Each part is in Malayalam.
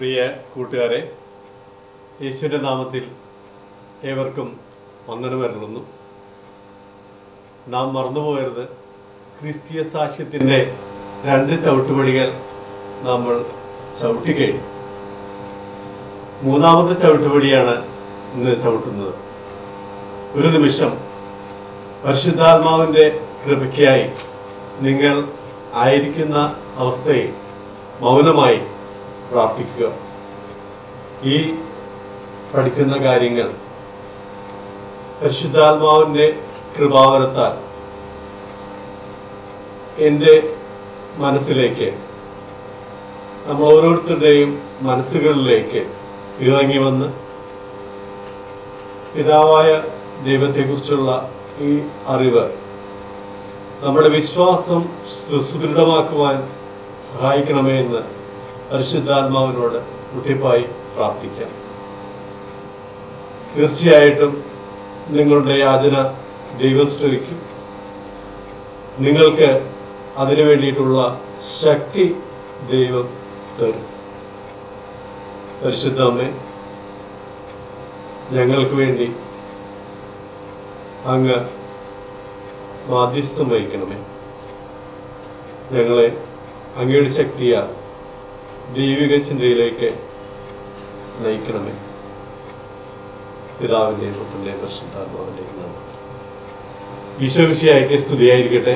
പ്രിയ കൂട്ടുകാരെ യേശുവിൻ്റെ നാമത്തിൽ ഏവർക്കും വന്ദനമരുളുന്നു നാം മറന്നുപോകരുത് ക്രിസ്തീയ സാക്ഷ്യത്തിൻ്റെ രണ്ട് ചവിട്ടുപടികൾ നമ്മൾ ചവിട്ടിക്കഴിഞ്ഞു മൂന്നാമത്തെ ചവിട്ടുപടിയാണ് ഇന്ന് ചവിട്ടുന്നത് ഒരു നിമിഷം പരിശുദ്ധാത്മാവിൻ്റെ കൃപയ്ക്കായി നിങ്ങൾ ആയിരിക്കുന്ന അവസ്ഥയിൽ മൗനമായി പ്രാർത്ഥിക്കുക ഈ പഠിക്കുന്ന കാര്യങ്ങൾ പരിശുദ്ധാത്മാവിൻ്റെ കൃപാവരത്താൽ എൻ്റെ മനസ്സിലേക്ക് നമ്മൾ ഓരോരുത്തരുടെയും മനസ്സുകളിലേക്ക് ഇറങ്ങി വന്ന് പിതാവായ ദൈവത്തെക്കുറിച്ചുള്ള ഈ അറിവ് നമ്മുടെ വിശ്വാസം സുദൃഢമാക്കുവാൻ സഹായിക്കണമേ എന്ന് പരിശുദ്ധാത്മാവിനോട് മുട്ടിപ്പായി പ്രാർത്ഥിക്കാം തീർച്ചയായിട്ടും നിങ്ങളുടെ യാചന ദൈവം ശ്രമിക്കും നിങ്ങൾക്ക് അതിനു വേണ്ടിയിട്ടുള്ള ശക്തി ദൈവം തരും പരിശുദ്ധ അമ്മേ ഞങ്ങൾക്ക് വേണ്ടി അങ്ങ് മാധ്യസ്ഥം വഹിക്കണമേ ഞങ്ങളെ അങ്ങയുടെ ശക്തിയാൽ ദൈവിക ചിന്തയിലേക്ക് നയിക്കണമേ പിതാവിന്റെയും പുത്രന്റെയും പരിശുദ്ധാത്മാവിന്റെയും നാമം ഈശോമിശിയായിക്ക് സ്തുതിയായിരിക്കട്ടെ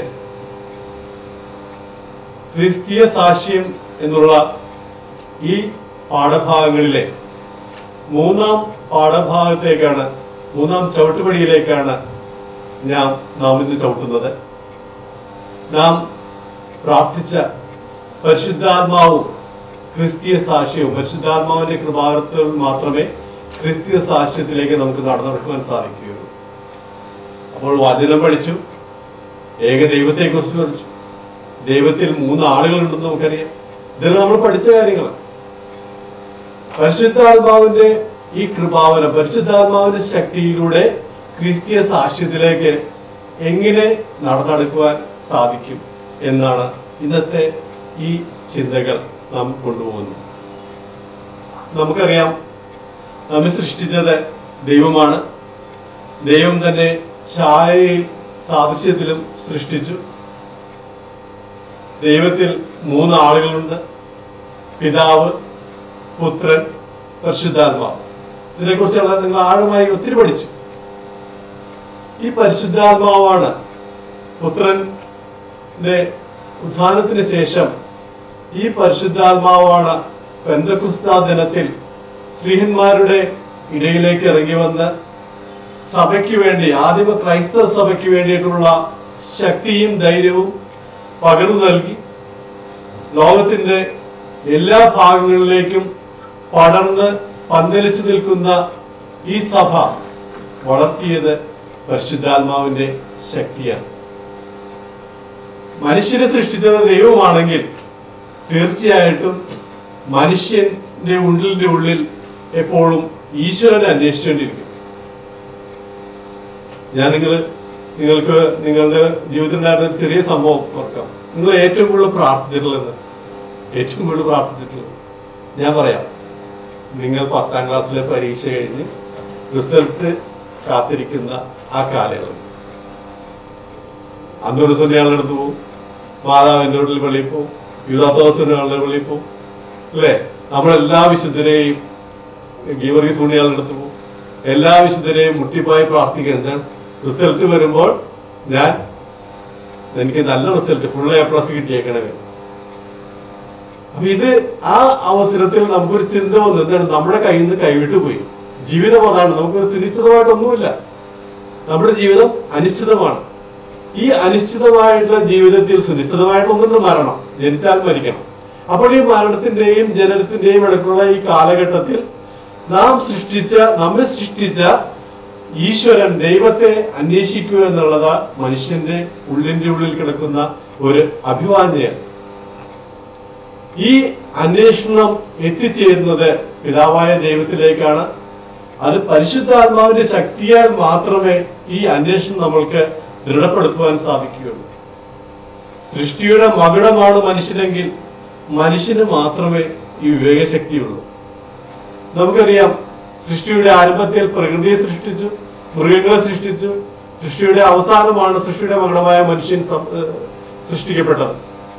ക്രിസ്തീയ സാക്ഷ്യം എന്നുള്ള ഈ പാഠഭാഗങ്ങളിലെ മൂന്നാം പാഠഭാഗത്തേക്കാണ് മൂന്നാം ചവിട്ടുപടിയിലേക്കാണ് ഞാൻ നാം ഇന്ന് ചവിട്ടുന്നത് നാം പ്രാർത്ഥിച്ച പരിശുദ്ധാത്മാവും ക്രിസ്തീയ സാക്ഷ്യവും പരിശുദ്ധാത്മാവിന്റെ കൃപാകരത്തിൽ മാത്രമേ ക്രിസ്തീയ സാക്ഷ്യത്തിലേക്ക് നമുക്ക് നടന്നു നടക്കുവാൻ സാധിക്കുകയുള്ളൂ അപ്പോൾ വചനം പഠിച്ചു ഏക ദൈവത്തെക്കുറിച്ച് പഠിച്ചു ദൈവത്തിൽ മൂന്ന് ആളുകളുണ്ടെന്ന് നമുക്കറിയാം ഇതെല്ലാം നമ്മൾ പഠിച്ച കാര്യങ്ങളാണ് പരിശുദ്ധാത്മാവിന്റെ ഈ കൃപാവനം പരിശുദ്ധാത്മാവിന്റെ ശക്തിയിലൂടെ ക്രിസ്തീയ സാക്ഷ്യത്തിലേക്ക് എങ്ങനെ നടന്നെടുക്കുവാൻ സാധിക്കും എന്നാണ് ഇന്നത്തെ ഈ ചിന്തകൾ നാം കൊണ്ടുപോകുന്നത് നമുക്കറിയാം നമ്മെ സൃഷ്ടിച്ചത് ദൈവമാണ് ദൈവം തന്നെ ഛായയിൽ സാദൃശ്യത്തിലും സൃഷ്ടിച്ചു ദൈവത്തിൽ മൂന്ന് ആളുകളുണ്ട് പിതാവ് പുത്രൻ പരിശുദ്ധാത്മാവ് ഇതിനെക്കുറിച്ചുള്ള നിങ്ങൾ ആഴമായി ഒത്തിരി പഠിച്ചു ഈ പരിശുദ്ധാത്മാവാണ് പുത്രന്റെ ഉത്ഥാനത്തിന് ശേഷം ഈ പരിശുദ്ധാത്മാവാണ് പെന്തക്കുസ്ത ദിനത്തിൽ സ്ത്രീഹന്മാരുടെ ഇടയിലേക്ക് ഇറങ്ങി വന്ന് സഭയ്ക്ക് വേണ്ടി ആദിമ ക്രൈസ്തവ സഭയ്ക്ക് വേണ്ടിയിട്ടുള്ള ശക്തിയും ധൈര്യവും പകർന്നു നൽകി ലോകത്തിന്റെ എല്ലാ ഭാഗങ്ങളിലേക്കും പടർന്ന് പന്തലിച്ചു നിൽക്കുന്ന ഈ സഭ വളർത്തിയത് പരിശുദ്ധാത്മാവിന്റെ ശക്തിയാണ് മനുഷ്യനെ സൃഷ്ടിച്ചത് ദൈവമാണെങ്കിൽ തീർച്ചയായിട്ടും മനുഷ്യന്റെ ഉള്ളിന്റെ ഉള്ളിൽ എപ്പോഴും ഈശ്വരനെ അന്വേഷിച്ചുകൊണ്ടിരിക്കും ഞാൻ നിങ്ങൾ നിങ്ങൾക്ക് നിങ്ങളുടെ ജീവിതത്തിലുണ്ടായിരുന്ന ഒരു ചെറിയ സംഭവം ഓർക്കാം നിങ്ങൾ ഏറ്റവും കൂടുതൽ പ്രാർത്ഥിച്ചിട്ടുള്ളത് ഏറ്റവും കൂടുതൽ പ്രാർത്ഥിച്ചിട്ടുള്ളത് ഞാൻ പറയാം നിങ്ങൾ പത്താം ക്ലാസ്സിലെ പരീക്ഷ കഴിഞ്ഞ് റിസൾട്ട് കാത്തിരിക്കുന്ന ആ കാലയളവ് അന്നൊരു സുനിയാളുടെ അടുത്ത് പോകും മാതാവിന്റെ വീട്ടിൽ പള്ളിയിൽ പോകും യുവതാത്തോസിന്റെ പള്ളിയിൽ പോകും അല്ലേ നമ്മളെല്ലാ വിശുദ്ധരെയും ഗീവർഗീസ് പുണ്യാളുടെ അടുത്ത് പോകും എല്ലാ വിശുദ്ധരെയും മുട്ടിപ്പായി പ്രാർത്ഥിക്കുക എന്താണ് റിസൾട്ട് വരുമ്പോൾ ഞാൻ എനിക്ക് നല്ല റിസൾട്ട് ഫുൾ എ പ്ലസ് കിട്ടിയേക്കണമേ അപ്പൊ ഇത് ആ അവസരത്തിൽ നമുക്കൊരു ചിന്ത വന്നു എന്താണ് നമ്മുടെ കയ്യിൽ നിന്ന് കൈവിട്ടു പോയി ജീവിതം അതാണ് നമുക്ക് സുനിശ്ചിതമായിട്ടൊന്നുമില്ല നമ്മുടെ ജീവിതം അനിശ്ചിതമാണ് ഈ അനിശ്ചിതമായിട്ടുള്ള ജീവിതത്തിൽ സുനിശ്ചിതമായിട്ടൊന്നും മരണം ജനിച്ചാൽ മരിക്കണം അപ്പോൾ ഈ മരണത്തിന്റെയും ജനനത്തിന്റെയും ഇടയ്ക്കുള്ള ഈ കാലഘട്ടത്തിൽ നാം സൃഷ്ടിച്ച നമ്മെ സൃഷ്ടിച്ച ഈശ്വരൻ ദൈവത്തെ അന്വേഷിക്കുക എന്നുള്ളത് മനുഷ്യന്റെ ഉള്ളിന്റെ ഉള്ളിൽ കിടക്കുന്ന ഒരു അഭിവാഞ്ജയാണ് ഈ അന്വേഷണം എത്തിച്ചേരുന്നത് പിതാവായ ദൈവത്തിലേക്കാണ് അത് പരിശുദ്ധാത്മാവിന്റെ ശക്തിയാൽ മാത്രമേ ഈ അന്വേഷണം നമ്മൾക്ക് ദൃഢപ്പെടുത്തുവാൻ സാധിക്കുകയുള്ളൂ സൃഷ്ടിയുടെ മകുടമാണ് മനുഷ്യനെങ്കിൽ മനുഷ്യന് മാത്രമേ ഈ വിവേകശക്തിയുള്ളൂ നമുക്കറിയാം സൃഷ്ടിയുടെ ആരംഭത്തിൽ പ്രകൃതിയെ സൃഷ്ടിച്ചു മൃഗങ്ങളെ സൃഷ്ടിച്ചു സൃഷ്ടിയുടെ അവസാനമാണ് സൃഷ്ടിയുടെ മകളമായ മനുഷ്യൻ സം- ഏഹ് സൃഷ്ടിക്കപ്പെട്ടത്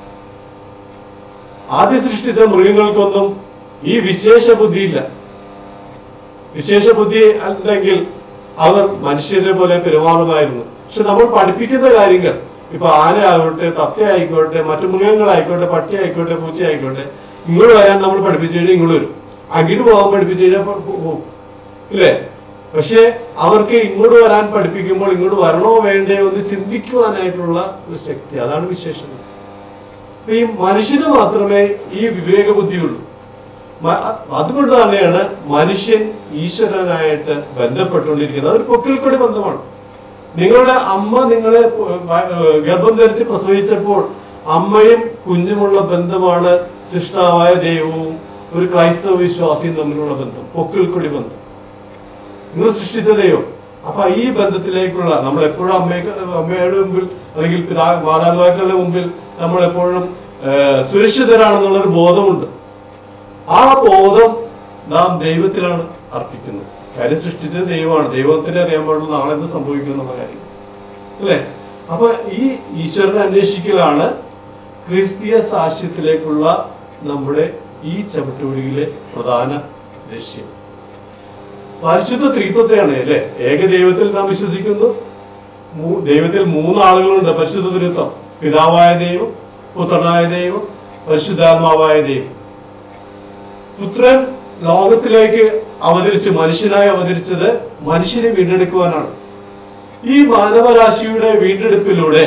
ആദ്യം സൃഷ്ടിച്ച മൃഗങ്ങൾക്കൊന്നും ഈ വിശേഷ ബുദ്ധിയില്ല വിശേഷ ബുദ്ധി അല്ലെങ്കിൽ അവർ മനുഷ്യരെ പോലെ പെരുമാറുമായിരുന്നു പക്ഷെ നമ്മൾ പഠിപ്പിക്കുന്ന കാര്യങ്ങൾ ഇപ്പൊ ആന ആയിക്കോട്ടെ തത്ത ആയിക്കോട്ടെ മറ്റു മൃഗങ്ങളായിക്കോട്ടെ പട്ടി ആയിക്കോട്ടെ പൂച്ച ആയിക്കോട്ടെ ഇങ്ങോട്ട് വരാൻ നമ്മൾ പഠിപ്പിച്ചു കഴിഞ്ഞാൽ ഇങ്ങോട്ട് വരും അങ്ങോട്ട് പോകാൻ പഠിപ്പിച്ചു കഴിഞ്ഞാൽ പോ- പോ- പോകും ഇല്ലേ പക്ഷെ അവർക്ക് ഇങ്ങോട്ട് വരാൻ പഠിപ്പിക്കുമ്പോൾ ഇങ്ങോട്ട് വരണോ വേണ്ടയോ എന്ന് ചിന്തിക്കുവാനായിട്ടുള്ള ഒരു ശക്തി അതാണ് വിശേഷം അപ്പൊ ഈ മനുഷ്യന് മാത്രമേ ഈ വിവേക ബുദ്ധിയുള്ളൂ മ- അതുകൊണ്ട് തന്നെയാണ് മനുഷ്യൻ ഈശ്വരനായിട്ട് ബന്ധപ്പെട്ടുകൊണ്ടിരിക്കുന്നത് അതൊരു പൊക്കിൾക്കൊടി ബന്ധമാണ് നിങ്ങളുടെ അമ്മ നിങ്ങളെ പ- വ- ഗർഭം ധരിച്ച് പ്രസവിച്ചപ്പോൾ അമ്മയും കുഞ്ഞുമുള്ള ബന്ധമാണ് സൃഷ്ടാവായ ദൈവവും ഒരു ക്രൈസ്തവ വിശ്വാസിയും തമ്മിലുള്ള ബന്ധം പൊക്കിൾക്കൊടി ബന്ധം നിങ്ങൾ സൃഷ്ടിച്ച ദൈവം അപ്പൊ ഈ ബന്ധത്തിലേക്കുള്ള നമ്മൾ എപ്പോഴും അമ്മയ്ക്ക് അമ്മയുടെ മുമ്പിൽ അല്ലെങ്കിൽ പിതാ മാതാപിതാക്കളുടെ മുമ്പിൽ നമ്മൾ എപ്പോഴും ഏഹ്, സുരക്ഷിതരാണെന്നുള്ളൊരു ബോധമുണ്ട് ആ ബോധം നാം ദൈവത്തിലാണ് അർപ്പിക്കുന്നത് കാര്യം സൃഷ്ടിച്ചത് ദൈവമാണ് ദൈവത്തിന് അറിയാൻ പാടുള്ള നാളെ എന്ത് സംഭവിക്കും എന്നുള്ള കാര്യം അല്ലേ അപ്പൊ ഈ ഈശ്വരനെ അന്വേഷിക്കലാണ് ക്രിസ്തീയ സാക്ഷ്യത്തിലേക്കുള്ള നമ്മുടെ ഈ ചവിട്ടുവഴിയിലെ പ്രധാന ലക്ഷ്യം പരിശുദ്ധ ത്രിത്വത്തെയാണ് അല്ലെ ഏകദൈവത്തിൽ നാം വിശ്വസിക്കുന്നു മൂ- ദൈവത്തിൽ മൂന്ന് ആളുകളുണ്ട് പരിശുദ്ധ ത്രിത്വം പിതാവായ ദൈവം പുത്രനായ ദൈവം പരിശുദ്ധാത്മാവായ ദൈവം പുത്രൻ ലോകത്തിലേക്ക് അവതരിച്ച് മനുഷ്യനായി അവതരിച്ചത് മനുഷ്യനെ വീണ്ടെടുക്കുവാനാണ് ഈ മാനവരാശിയുടെ വീണ്ടെടുപ്പിലൂടെ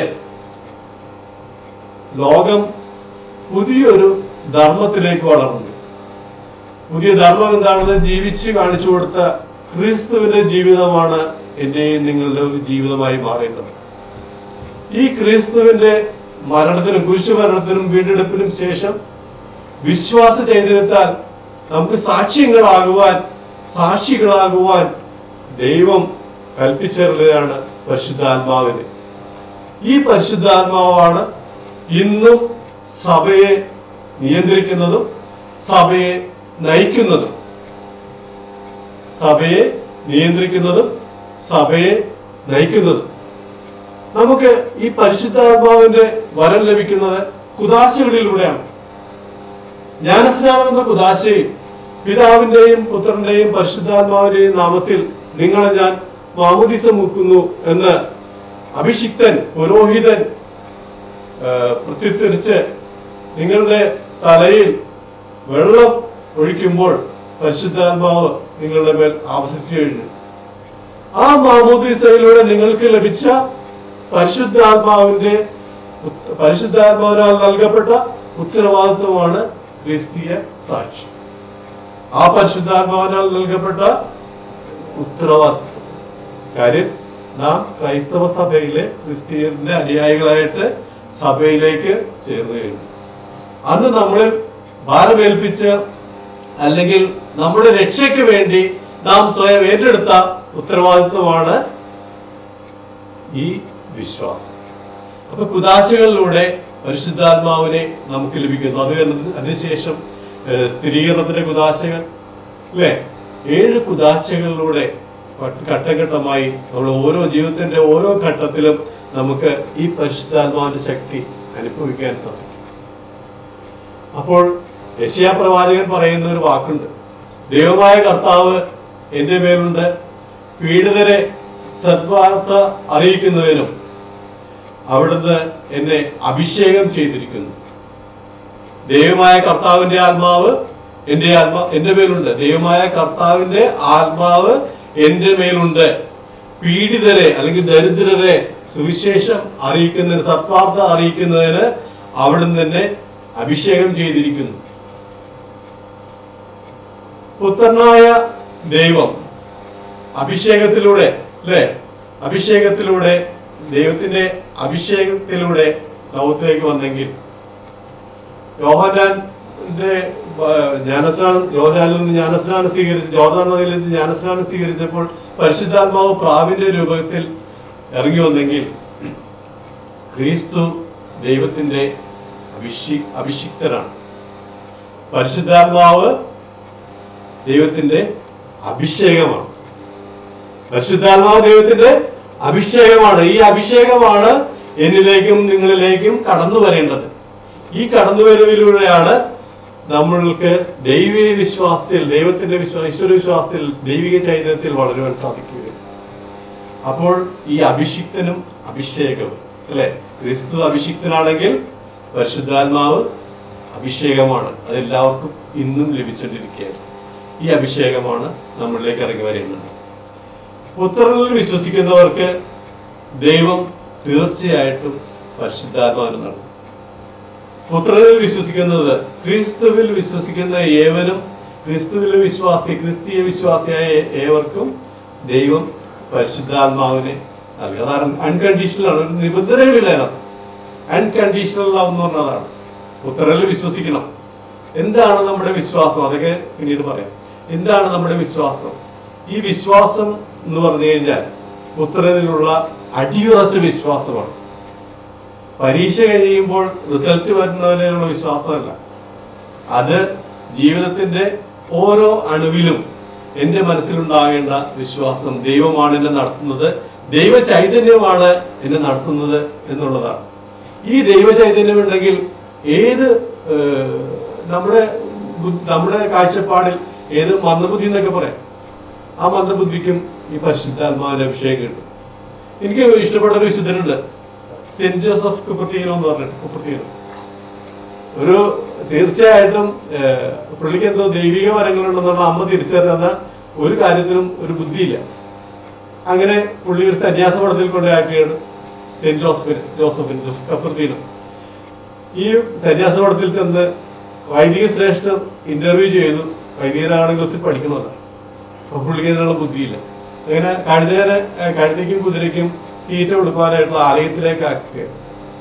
ലോകം പുതിയൊരു ധർമ്മത്തിലേക്ക് വളർന്നു പുതിയ ധർമ്മം എന്താണെന്ന് ജീവിച്ച് കാണിച്ചു കൊടുത്ത ക്രിസ്തുവിന്റെ ജീവിതമാണ് എന്റെയും നിങ്ങളുടെ ഒരു ജീവിതമായി മാറേണ്ടത് ഈ ക്രിസ്തുവിന്റെ മരണത്തിനും കുരിശുമരണത്തിനും വീണ്ടെടുപ്പിനും ശേഷം വിശ്വാസ ചൈതന്യത്താൽ നമുക്ക് സാക്ഷ്യങ്ങളാകുവാൻ സാക്ഷികളാകുവാൻ ദൈവം കൽപ്പിച്ചറിയാണ് പരിശുദ്ധാത്മാവിനെ ഈ പരിശുദ്ധാത്മാവാണ് ഇന്നും സഭയെ നിയന്ത്രിക്കുന്നതും സഭയെ നയിക്കുന്നതും സഭയെ നിയന്ത്രിക്കുന്നതും സഭയെ നയിക്കുന്നതും നമുക്ക് ഈ പരിശുദ്ധാത്മാവിന്റെ വരം ലഭിക്കുന്നത് കുദാശകളിലൂടെയാണ് ജ്ഞാനസ്നാനം എന്ന കുദാശയിൽ പിതാവിന്റെയും പുത്രന്റെയും പരിശുദ്ധാത്മാവിന്റെയും നാമത്തിൽ നിങ്ങളെ ഞാൻ മാമുദിസ മുക്കുന്നു എന്ന് അഭിഷിക്തൻ പുരോഹിതൻ ആ, പ്രത്യുത്തരിച്ച് നിങ്ങളുടെ തലയിൽ വെള്ളം ഒഴിക്കുമ്പോൾ പരിശുദ്ധാത്മാവ് നിങ്ങളുടെ മേൽ ആവസിച്ചു കഴിഞ്ഞു ആ മാമോദീസയിലൂടെ നിങ്ങൾക്ക് ലഭിച്ച പരിശുദ്ധാത്മാവിന്റെ ഉത്ത- പരിശുദ്ധാത്മാവിനാൽ നൽകപ്പെട്ട ഉത്തരവാദിത്വമാണ് ക്രിസ്തീയ സാക്ഷി ആ പരിശുദ്ധാത്മാവിനാൽ നൽകപ്പെട്ട ഉത്തരവാദിത്വം കാര്യം നാം ക്രൈസ്തവ സഭയിലെ ക്രിസ്തീയന്റെ അനുയായികളായിട്ട് സഭയിലേക്ക് ചേർന്ന് കഴിഞ്ഞു അന്ന് നമ്മളിൽ ഭാരമേൽപ്പിച്ച അല്ലെങ്കിൽ നമ്മുടെ രക്ഷയ്ക്ക് വേണ്ടി നാം സ്വയം ഏറ്റെടുത്ത ഉത്തരവാദിത്വമാണ് ഈ വിശ്വാസം അപ്പൊ കുദാശകളിലൂടെ പരിശുദ്ധാത്മാവിനെ നമുക്ക് ലഭിക്കുന്നു അത് കഴിഞ്ഞ് അതിനുശേഷം ഏഹ്, സ്ഥിരീകരണത്തിന്റെ കുദാശകൾ അല്ലെ ഏഴ് കുദാശകളിലൂടെ പട്ട് ഘട്ടം ഘട്ടമായി നമ്മൾ ഓരോ ജീവിതത്തിന്റെ ഓരോ ഘട്ടത്തിലും നമുക്ക് ഈ പരിശുദ്ധാത്മാവിന്റെ ശക്തി അനുഭവിക്കാൻ സാധിക്കും അപ്പോൾ യശയാ പ്രവാചകൻ പറയുന്ന ഒരു വാക്കുണ്ട് ദൈവമായ കർത്താവ് എന്റെ മേലുണ്ട് പീഡിതരെ സദ്വാർത്ത അറിയിക്കുന്നതിനും അവിടുന്ന് എന്നെ അഭിഷേകം ചെയ്തിരിക്കുന്നു ദൈവമായ കർത്താവിന്റെ ആത്മാവ് എന്റെ ആത്മാ എന്റെ മേലുണ്ട് ദൈവമായ കർത്താവിന്റെ ആത്മാവ് എന്റെ മേലുണ്ട് പീഡിതരെ അല്ലെങ്കിൽ ദരിദ്രരെ സുവിശേഷം അറിയിക്കുന്നതിന് സത്വാർത്ത അറിയിക്കുന്നതിന് അവിടുന്ന് എന്നെ അഭിഷേകം ചെയ്തിരിക്കുന്നു പുത്രനായ ദൈവം അഭിഷേകത്തിലൂടെ അല്ലെ അഭിഷേകത്തിലൂടെ ദൈവത്തിന്റെ അഭിഷേകത്തിലൂടെ ലോകത്തിലേക്ക് വന്നെങ്കിൽ യോഹന്നാന്റെ ആ, ജ്ഞാനസ്നാനം യോഹനാനിൽ നിന്ന് ജ്ഞാനസ്നാനം സ്വീകരിച്ച് ജോർദാൻ നദിയിൽ വെച്ച് ജ്ഞാനസ്നാനം സ്വീകരിച്ചപ്പോൾ പരിശുദ്ധാത്മാവ് പ്രാവിന്റെ രൂപത്തിൽ ഇറങ്ങി വന്നെങ്കിൽ ക്രിസ്തു ദൈവത്തിന്റെ അഭിഷി അഭിഷിക്തനാണ് പരിശുദ്ധാത്മാവ് ദൈവത്തിന്റെ അഭിഷേകമാണ് പരിശുദ്ധാത്മാവ് ദൈവത്തിന്റെ അഭിഷേകമാണ് ഈ അഭിഷേകമാണ് എന്നിലേക്കും നിങ്ങളിലേക്കും കടന്നു വരേണ്ടത് ഈ കടന്നുവരവിലൂടെയാണ് നമ്മൾക്ക് ദൈവിക വിശ്വാസത്തിൽ ദൈവത്തിന്റെ വിശ്വാസ ഈശ്വര വിശ്വാസത്തിൽ ദൈവിക ചൈതന്യത്തിൽ വളരുവാൻ സാധിക്കുക അപ്പോൾ ഈ അഭിഷിക്തനും അഭിഷേകവും അല്ലെ ക്രിസ്തു അഭിഷിക്തനാണെങ്കിൽ പരിശുദ്ധാത്മാവ് അഭിഷേകമാണ് അതെല്ലാവർക്കും ഇന്നും ലഭിച്ചുകൊണ്ടിരിക്കുകയാണ് ഈ അഭിഷേകമാണ് നമ്മളിലേക്ക് ഇറങ്ങി വരേണ്ടത് പുത്രനിൽ വിശ്വസിക്കുന്നവർക്ക് ദൈവം തീർച്ചയായിട്ടും പരിശുദ്ധാത്മാവിന് നൽകും പുത്രനിൽ വിശ്വസിക്കുന്നത് ക്രിസ്തുവിൽ വിശ്വസിക്കുന്ന ഏവനും ക്രിസ്തുവിൽ വിശ്വാസി ക്രിസ്തീയ വിശ്വാസിയായ ഏ- ഏവർക്കും ദൈവം പരിശുദ്ധാത്മാവിനെ നൽകുക അതാണ് അൺകണ്ടീഷണൽ ആണ് ഒരു നിബന്ധനകളില്ല അതിനകത്ത് അൺകണ്ടീഷണൽ ലവ് എന്ന് പറഞ്ഞതാണ് പുത്രനിൽ വിശ്വസിക്കണം എന്താണ് നമ്മുടെ വിശ്വാസം അതൊക്കെ പിന്നീട് പറയാം എന്താണ് നമ്മുടെ വിശ്വാസം ഈ വിശ്വാസം എന്ന് പറഞ്ഞു കഴിഞ്ഞാൽ പുത്രനിലുള്ള അടിയുറച്ച വിശ്വാസമാണ് പരീക്ഷ കഴിയുമ്പോൾ റിസൾട്ട് വരുന്നതിനുള്ള വിശ്വാസമല്ല അത് ജീവിതത്തിന്റെ ഓരോ അണുവിലും എന്റെ മനസ്സിലുണ്ടാകേണ്ട വിശ്വാസം ദൈവമാണ് എന്നെ നടത്തുന്നത് ദൈവ ചൈതന്യമാണ് എന്നെ നടത്തുന്നത് എന്നുള്ളതാണ് ഈ ദൈവ ചൈതന്യം ഉണ്ടെങ്കിൽ ഏത് ഏഹ്, നമ്മുടെ ബു- നമ്മുടെ കാഴ്ചപ്പാടിൽ ഏത് മന്ദബുദ്ധി എന്നൊക്കെ പറയാം ആ മന്ദബുദ്ധിക്കും ഈ പരിശുദ്ധാത്മാവിന്റെ അഭിഷേകം കിട്ടും എനിക്ക് ഇഷ്ടപ്പെട്ട ഒരു വിശുദ്ധനുണ്ട് സെന്റ് ജോസഫ് കുപ്പർത്തീനോ എന്ന് പറഞ്ഞിട്ട് കുപ്പർത്തീനോ ഒരു തീർച്ചയായിട്ടും ഏഹ്, പുള്ളിക്ക് എന്തോ ദൈവിക വരങ്ങളുണ്ടെന്നുള്ള അമ്മ തിരിച്ചറിയുന്ന ഒരു കാര്യത്തിനും ഒരു ബുദ്ധിയില്ല അങ്ങനെ പുള്ളി ഒരു സന്യാസ പടത്തിൽ കൊണ്ടാക്കിയാണ് സെന്റ് ജോസഫിന് ജോസഫിന് ജോസഫ് കപ്പർത്തീനോ ഈ സന്യാസ പടത്തിൽ ചെന്ന് വൈദിക ശ്രേഷ്ഠർ ഇന്റർവ്യൂ ചെയ്തു വൈദികരാണെങ്കിൽ ഒത്തിരി പഠിക്കണമല്ല അപ്പൊ പുള്ളിക്ക് അതിനുള്ള ബുദ്ധിയില്ല അങ്ങനെ കഴുതേനെ ഏഹ്, കഴുതയ്ക്കും കുതിരയ്ക്കും തീറ്റ കൊടുക്കാനായിട്ടുള്ള ആലയത്തിലേക്ക് ആക്കുകയാണ്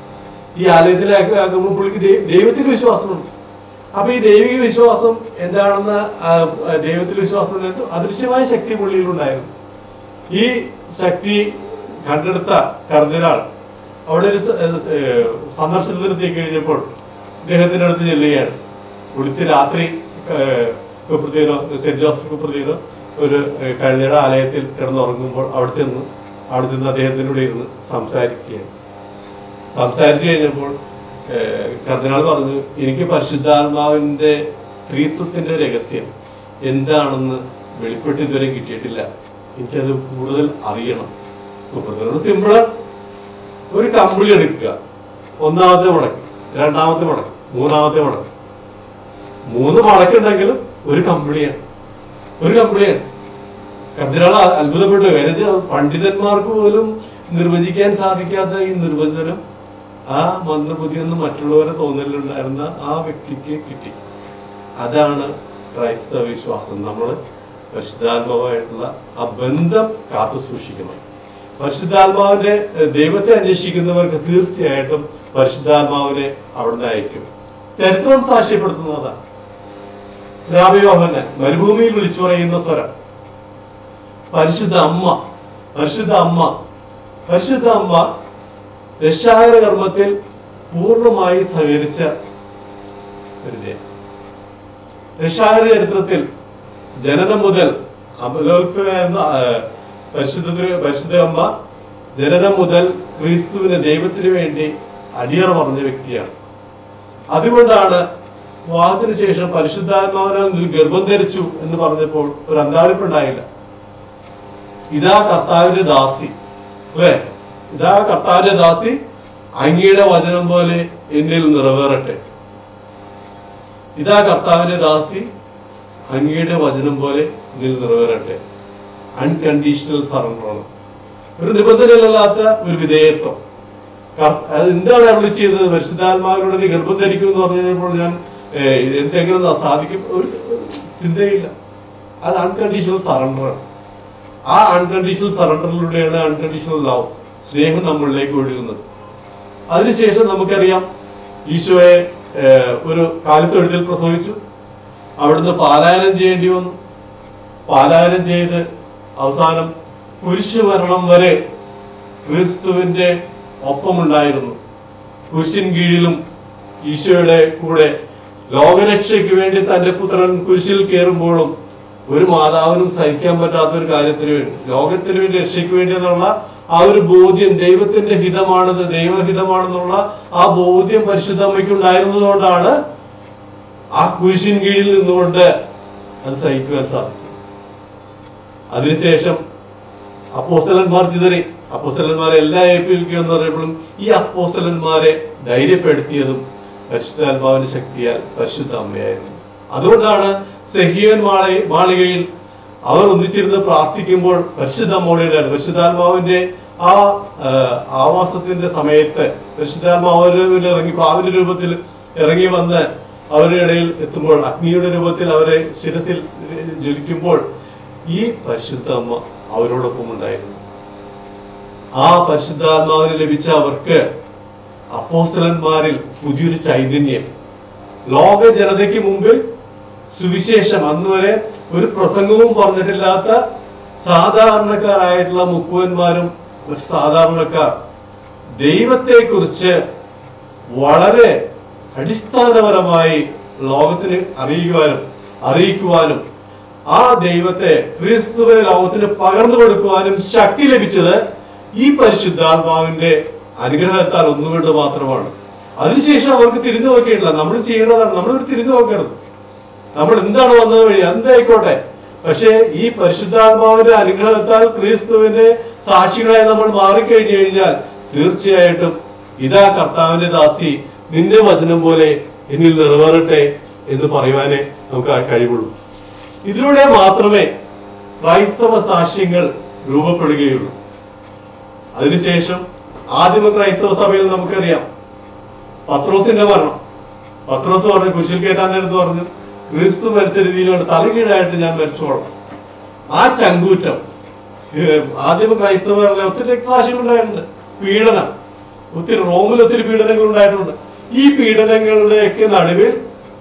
ഈ ആലയത്തിലേക്ക് ആക്കുമ്പോൾ പുള്ളിക്ക് ദൈ- ദൈവത്തിൽ വിശ്വാസമുണ്ട് അപ്പൊ ഈ ദൈവിക വിശ്വാസം എന്താണെന്ന് ആ, ആ, ദൈവത്തിൽ വിശ്വാസം എന്നിട്ട് അദൃശ്യമായ ശക്തി പുള്ളിയിലുണ്ടായിരുന്നു ഈ ശക്തി കണ്ടെടുത്ത കർദിനാൾ അവിടെ ഒരു സ- ഏഹ് സന്ദർശനത്തിനെത്തി കഴിഞ്ഞപ്പോൾ ഇദ്ദേഹത്തിന്റെ അടുത്ത് ചെല്ലുകയാണ് വിളിച്ച് രാത്രി ഏഹ്, കുപ്രതീനോ സെന്റ് ജോസഫ് കുപ്രതീനോ ഒരു ഏഹ്, കഴുതയുടെ ആലയത്തിൽ കിടന്നുറങ്ങുമ്പോൾ അവിടെ ചെന്ന് അവിടെ ചെന്ന് അദ്ദേഹത്തിനോട് ഇരുന്ന് സംസാരിക്കുകയാണ് സംസാരിച്ചു കഴിഞ്ഞപ്പോൾ ഏഹ്, കർദിനാൾ പറഞ്ഞു എനിക്ക് പരിശുദ്ധാത്മാവിന്റെ ത്രീത്വത്തിന്റെ രഹസ്യം എന്താണെന്ന് വെളിപ്പെട്ട് ഇതുവരെ കിട്ടിയിട്ടില്ല എനിക്കത് കൂടുതൽ അറിയണം കുപ്രതീനോട് സിമ്പിളാണ് ഒരു കമ്പിളി എടുക്കുക ഒന്നാമത്തെ മടക്ക് രണ്ടാമത്തെ മടക്ക് മൂന്നാമത്തെ മടക്ക് മൂന്ന് മടക്കുണ്ടെങ്കിലും ഒരു കമ്പിളിയാണ് ഒരു കമ്പിളിയാണ് കർദിനാൾ അത്ഭുതപ്പെട്ടു വരച്ച് പണ്ഡിതന്മാർക്ക് പോലും നിർവചിക്കാൻ സാധിക്കാത്ത ഈ നിർവചനം ആ മന്ദബുദ്ധിയെന്ന് മറ്റുള്ളവരെ തോന്നലുണ്ടായിരുന്ന ആ വ്യക്തിക്ക് കിട്ടി അതാണ് ക്രൈസ്തവ വിശ്വാസം നമ്മൾ പരിശുദ്ധാത്മാവായിട്ടുള്ള ആ ബന്ധം കാത്തു സൂക്ഷിക്കണം പരിശുദ്ധാത്മാവിന്റെ ഏഹ്, ദൈവത്തെ അന്വേഷിക്കുന്നവർക്ക് തീർച്ചയായിട്ടും പരിശുദ്ധാത്മാവിനെ അവിടുന്ന് അയക്കും ചരിത്രം സാക്ഷ്യപ്പെടുത്തുന്നതാണ് ശ്രാവയോഹന് മരുഭൂമിയിൽ വിളിച്ചു പറയുന്ന സ്വരം പരിശുദ്ധ അമ്മ പരിശുദ്ധ അമ്മ പരിശുദ്ധ അമ്മ രക്ഷാകര കർമ്മത്തിൽ പൂർണ്ണമായി സഹകരിച്ച ഒരു ദേവി. രക്ഷാകര ചരിത്രത്തിൽ ജനനം മുതൽ അമലോൽപ്പയായിരുന്ന ആ, പരിശുദ്ധ തിരു- പരിശുദ്ധ അമ്മ ജനനം മുതൽ ക്രിസ്തുവിന് ദൈവത്തിന് വേണ്ടി അടിയറ പറഞ്ഞ വ്യക്തിയാണ് അതുകൊണ്ടാണ് വിവാഹത്തിന് ശേഷം പരിശുദ്ധാത്മാവിനാൽ നീ ഗർഭം ധരിച്ചു എന്ന് പറഞ്ഞപ്പോൾ ഒരു അന്താളിപ്പുണ്ടായില്ല ഇതാ കർത്താവിന്റെ ദാസി അല്ലേ ഇതാ കർത്താവിന്റെ ദാസി അങ്ങയുടെ വചനം പോലെ എന്നിൽ നിറവേറട്ടെ ഇതാ കർത്താവിന്റെ ദാസി അങ്ങയുടെ വചനം പോലെ എന്നിൽ നിറവേറട്ടെ അൺകണ്ടീഷണൽ സറണ്ടറാണ് ഒരു നിബന്ധനയിലല്ലാത്ത ഒരു വിധേയത്വം കർ- അത് എന്താണ് അരുളി ചെയ്തത് പരിശുദ്ധാത്മാവിലൂടെ നീ ഗർഭം ധരിക്കും എന്ന് പറഞ്ഞു കഴിഞ്ഞപ്പോൾ ഞാൻ ഏഹ്, ഇത് എന്തെങ്കിലും ന- സാധിക്കും ഒരു ഒരു ചിന്തയില്ല അത് അൺകണ്ടീഷണൽ സറണ്ടറാണ് ആ അൺകണ്ടീഷണൽ സറണ്ടറിലൂടെയാണ് അൺകണ്ടീഷണൽ ലവ് സ്നേഹം നമ്മളിലേക്ക് ഒഴുകുന്നത് അതിനുശേഷം നമുക്കറിയാം ഈശോയെ ഏഹ്, ഒരു കാലിത്തൊഴുത്തിൽ പ്രസവിച്ചു അവിടുന്ന് പാലായനം ചെയ്യേണ്ടി വന്നു പാലായനം ചെയ്ത് അവസാനം കുരിശു മരണം വരെ ക്രിസ്തുവിന്റെ ഒപ്പമുണ്ടായിരുന്നു കുരിശിൻ കീഴിലും ഈശോയുടെ കൂടെ ലോകരക്ഷയ്ക്ക് വേണ്ടി തന്റെ പുത്രൻ കുരിശിൽ കയറുമ്പോഴും ഒരു മാതാവിനും സഹിക്കാൻ പറ്റാത്ത ഒരു കാര്യത്തിന് വേണ്ടി ലോകത്തിന് വേണ്ടി രക്ഷയ്ക്ക് വേണ്ടി എന്നുള്ള ആ ഒരു ബോധ്യം ദൈവത്തിന്റെ ഹിതമാണത് ദൈവഹിതമാണെന്നുള്ള ആ ബോധ്യം പരിശുദ്ധ അമ്മയ്ക്ക് ഉണ്ടായിരുന്നതുകൊണ്ടാണ് ആ കുരിശിൻ കീഴിൽ നിന്നുകൊണ്ട് അത് സഹിക്കുവാൻ സാധിച്ചത് അതിനുശേഷം അപ്പോസ്തലന്മാർ ചിതറി അപ്പോസ്തലന്മാരെ എല്ലാ ഏൽപ്പിക്കുക എന്ന് പറയുമ്പോഴും ഈ അപ്പോസ്തലന്മാരെ ധൈര്യപ്പെടുത്തിയതും പരിശുദ്ധാത്മാവിന്റെ ശക്തിയാൽ പരിശുദ്ധ അമ്മയായിരുന്നു അതുകൊണ്ടാണ് സെഹിയൻ മാളി മാളികയിൽ അവർ ഒന്നിച്ചിരുന്ന് പ്രാർത്ഥിക്കുമ്പോൾ പരിശുദ്ധ അമ്മയുടെ പരിശുദ്ധാത്മാവിന്റെ ആ ആ, ആവാസത്തിന്റെ സമയത്ത് പരിശുദ്ധാത്മാവിൽ ഇറങ്ങി പാവിന്റെ രൂപത്തിൽ ഇറങ്ങി വന്ന് അവരുടെ ഇടയിൽ എത്തുമ്പോൾ അഗ്നിയുടെ രൂപത്തിൽ അവരെ ശിരസിൽ ജ്വലിക്കുമ്പോൾ ഈ പരിശുദ്ധ അമ്മ അവരോടൊപ്പം ഉണ്ടായിരുന്നു ആ പരിശുദ്ധാത്മാവിന് ലഭിച്ച അവർക്ക് അപ്പോസ്തലന്മാരിൽ പുതിയൊരു ചൈതന്യം ലോക ജനതയ്ക്ക് മുമ്പിൽ സുവിശേഷം അന്ന് വരെ ഒരു പ്രസംഗവും പറഞ്ഞിട്ടില്ലാത്ത സാധാരണക്കാരായിട്ടുള്ള മുക്കുവന്മാരും മറ്റു സാധാരണക്കാർ ദൈവത്തെക്കുറിച്ച് വളരെ അടിസ്ഥാനപരമായി ലോകത്തിന് അറിയുവാനും അറിയിക്കുവാനും ആ ദൈവത്തെ ക്രിസ്തുവിനെ ലോകത്തിന് പകർന്നു കൊടുക്കുവാനും ശക്തി ലഭിച്ചത് ഈ പരിശുദ്ധാത്മാവിന്റെ അനുഗ്രഹത്താൽ ഒന്നുകൊണ്ട് മാത്രമാണ് അതിനുശേഷം അവർക്ക് തിരിഞ്ഞു നോക്കിയിട്ടില്ല നമ്മൾ ചെയ്യേണ്ടതാണ് നമ്മൾ തിരിഞ്ഞു നോക്കരുത് നമ്മൾ എന്താണ് വന്നത് വഴി എന്തായിക്കോട്ടെ പക്ഷേ ഈ പരിശുദ്ധാത്മാവിന്റെ അനുഗ്രഹത്താൽ ക്രിസ്തുവിന്റെ സാക്ഷികളായി നമ്മൾ മാറിക്കഴിഞ്ഞു കഴിഞ്ഞാൽ തീർച്ചയായിട്ടും ഇതാ കർത്താവിന്റെ ദാസി നിന്റെ വചനം പോലെ എന്നിൽ നിറവേറട്ടെ എന്ന് പറയുവാനേ നമുക്ക് ആ കഴിവുള്ളൂ ഇതിലൂടെ മാത്രമേ ക്രൈസ്തവ സാക്ഷ്യങ്ങൾ രൂപപ്പെടുകയുള്ളൂ അതിനുശേഷം ആദിമ ക്രൈസ്തവ സഭയിൽ നമുക്കറിയാം പത്രോസിന്റെ മരണം പത്രോസ് പറഞ്ഞു കുശിൽ കയറ്റാൻ നേരത്ത് പറഞ്ഞു ക്രിസ്തു മരിച്ച രീതിയിലാണ് തലകീഴായിട്ട് ഞാൻ മരിച്ചോളാം ആ ചങ്കൂറ്റം ഏഹ് ആദിമ ക്രൈസ്തവരുടെ ഒത്തിരി സാക്ഷ്യങ്ങൾ ഉണ്ടായിട്ടുണ്ട് പീഡനം ഒത്തിരി റോമിൽ ഒത്തിരി പീഡനങ്ങൾ ഉണ്ടായിട്ടുണ്ട് ഈ പീഡനങ്ങളുടെയൊക്കെ നടുവിൽ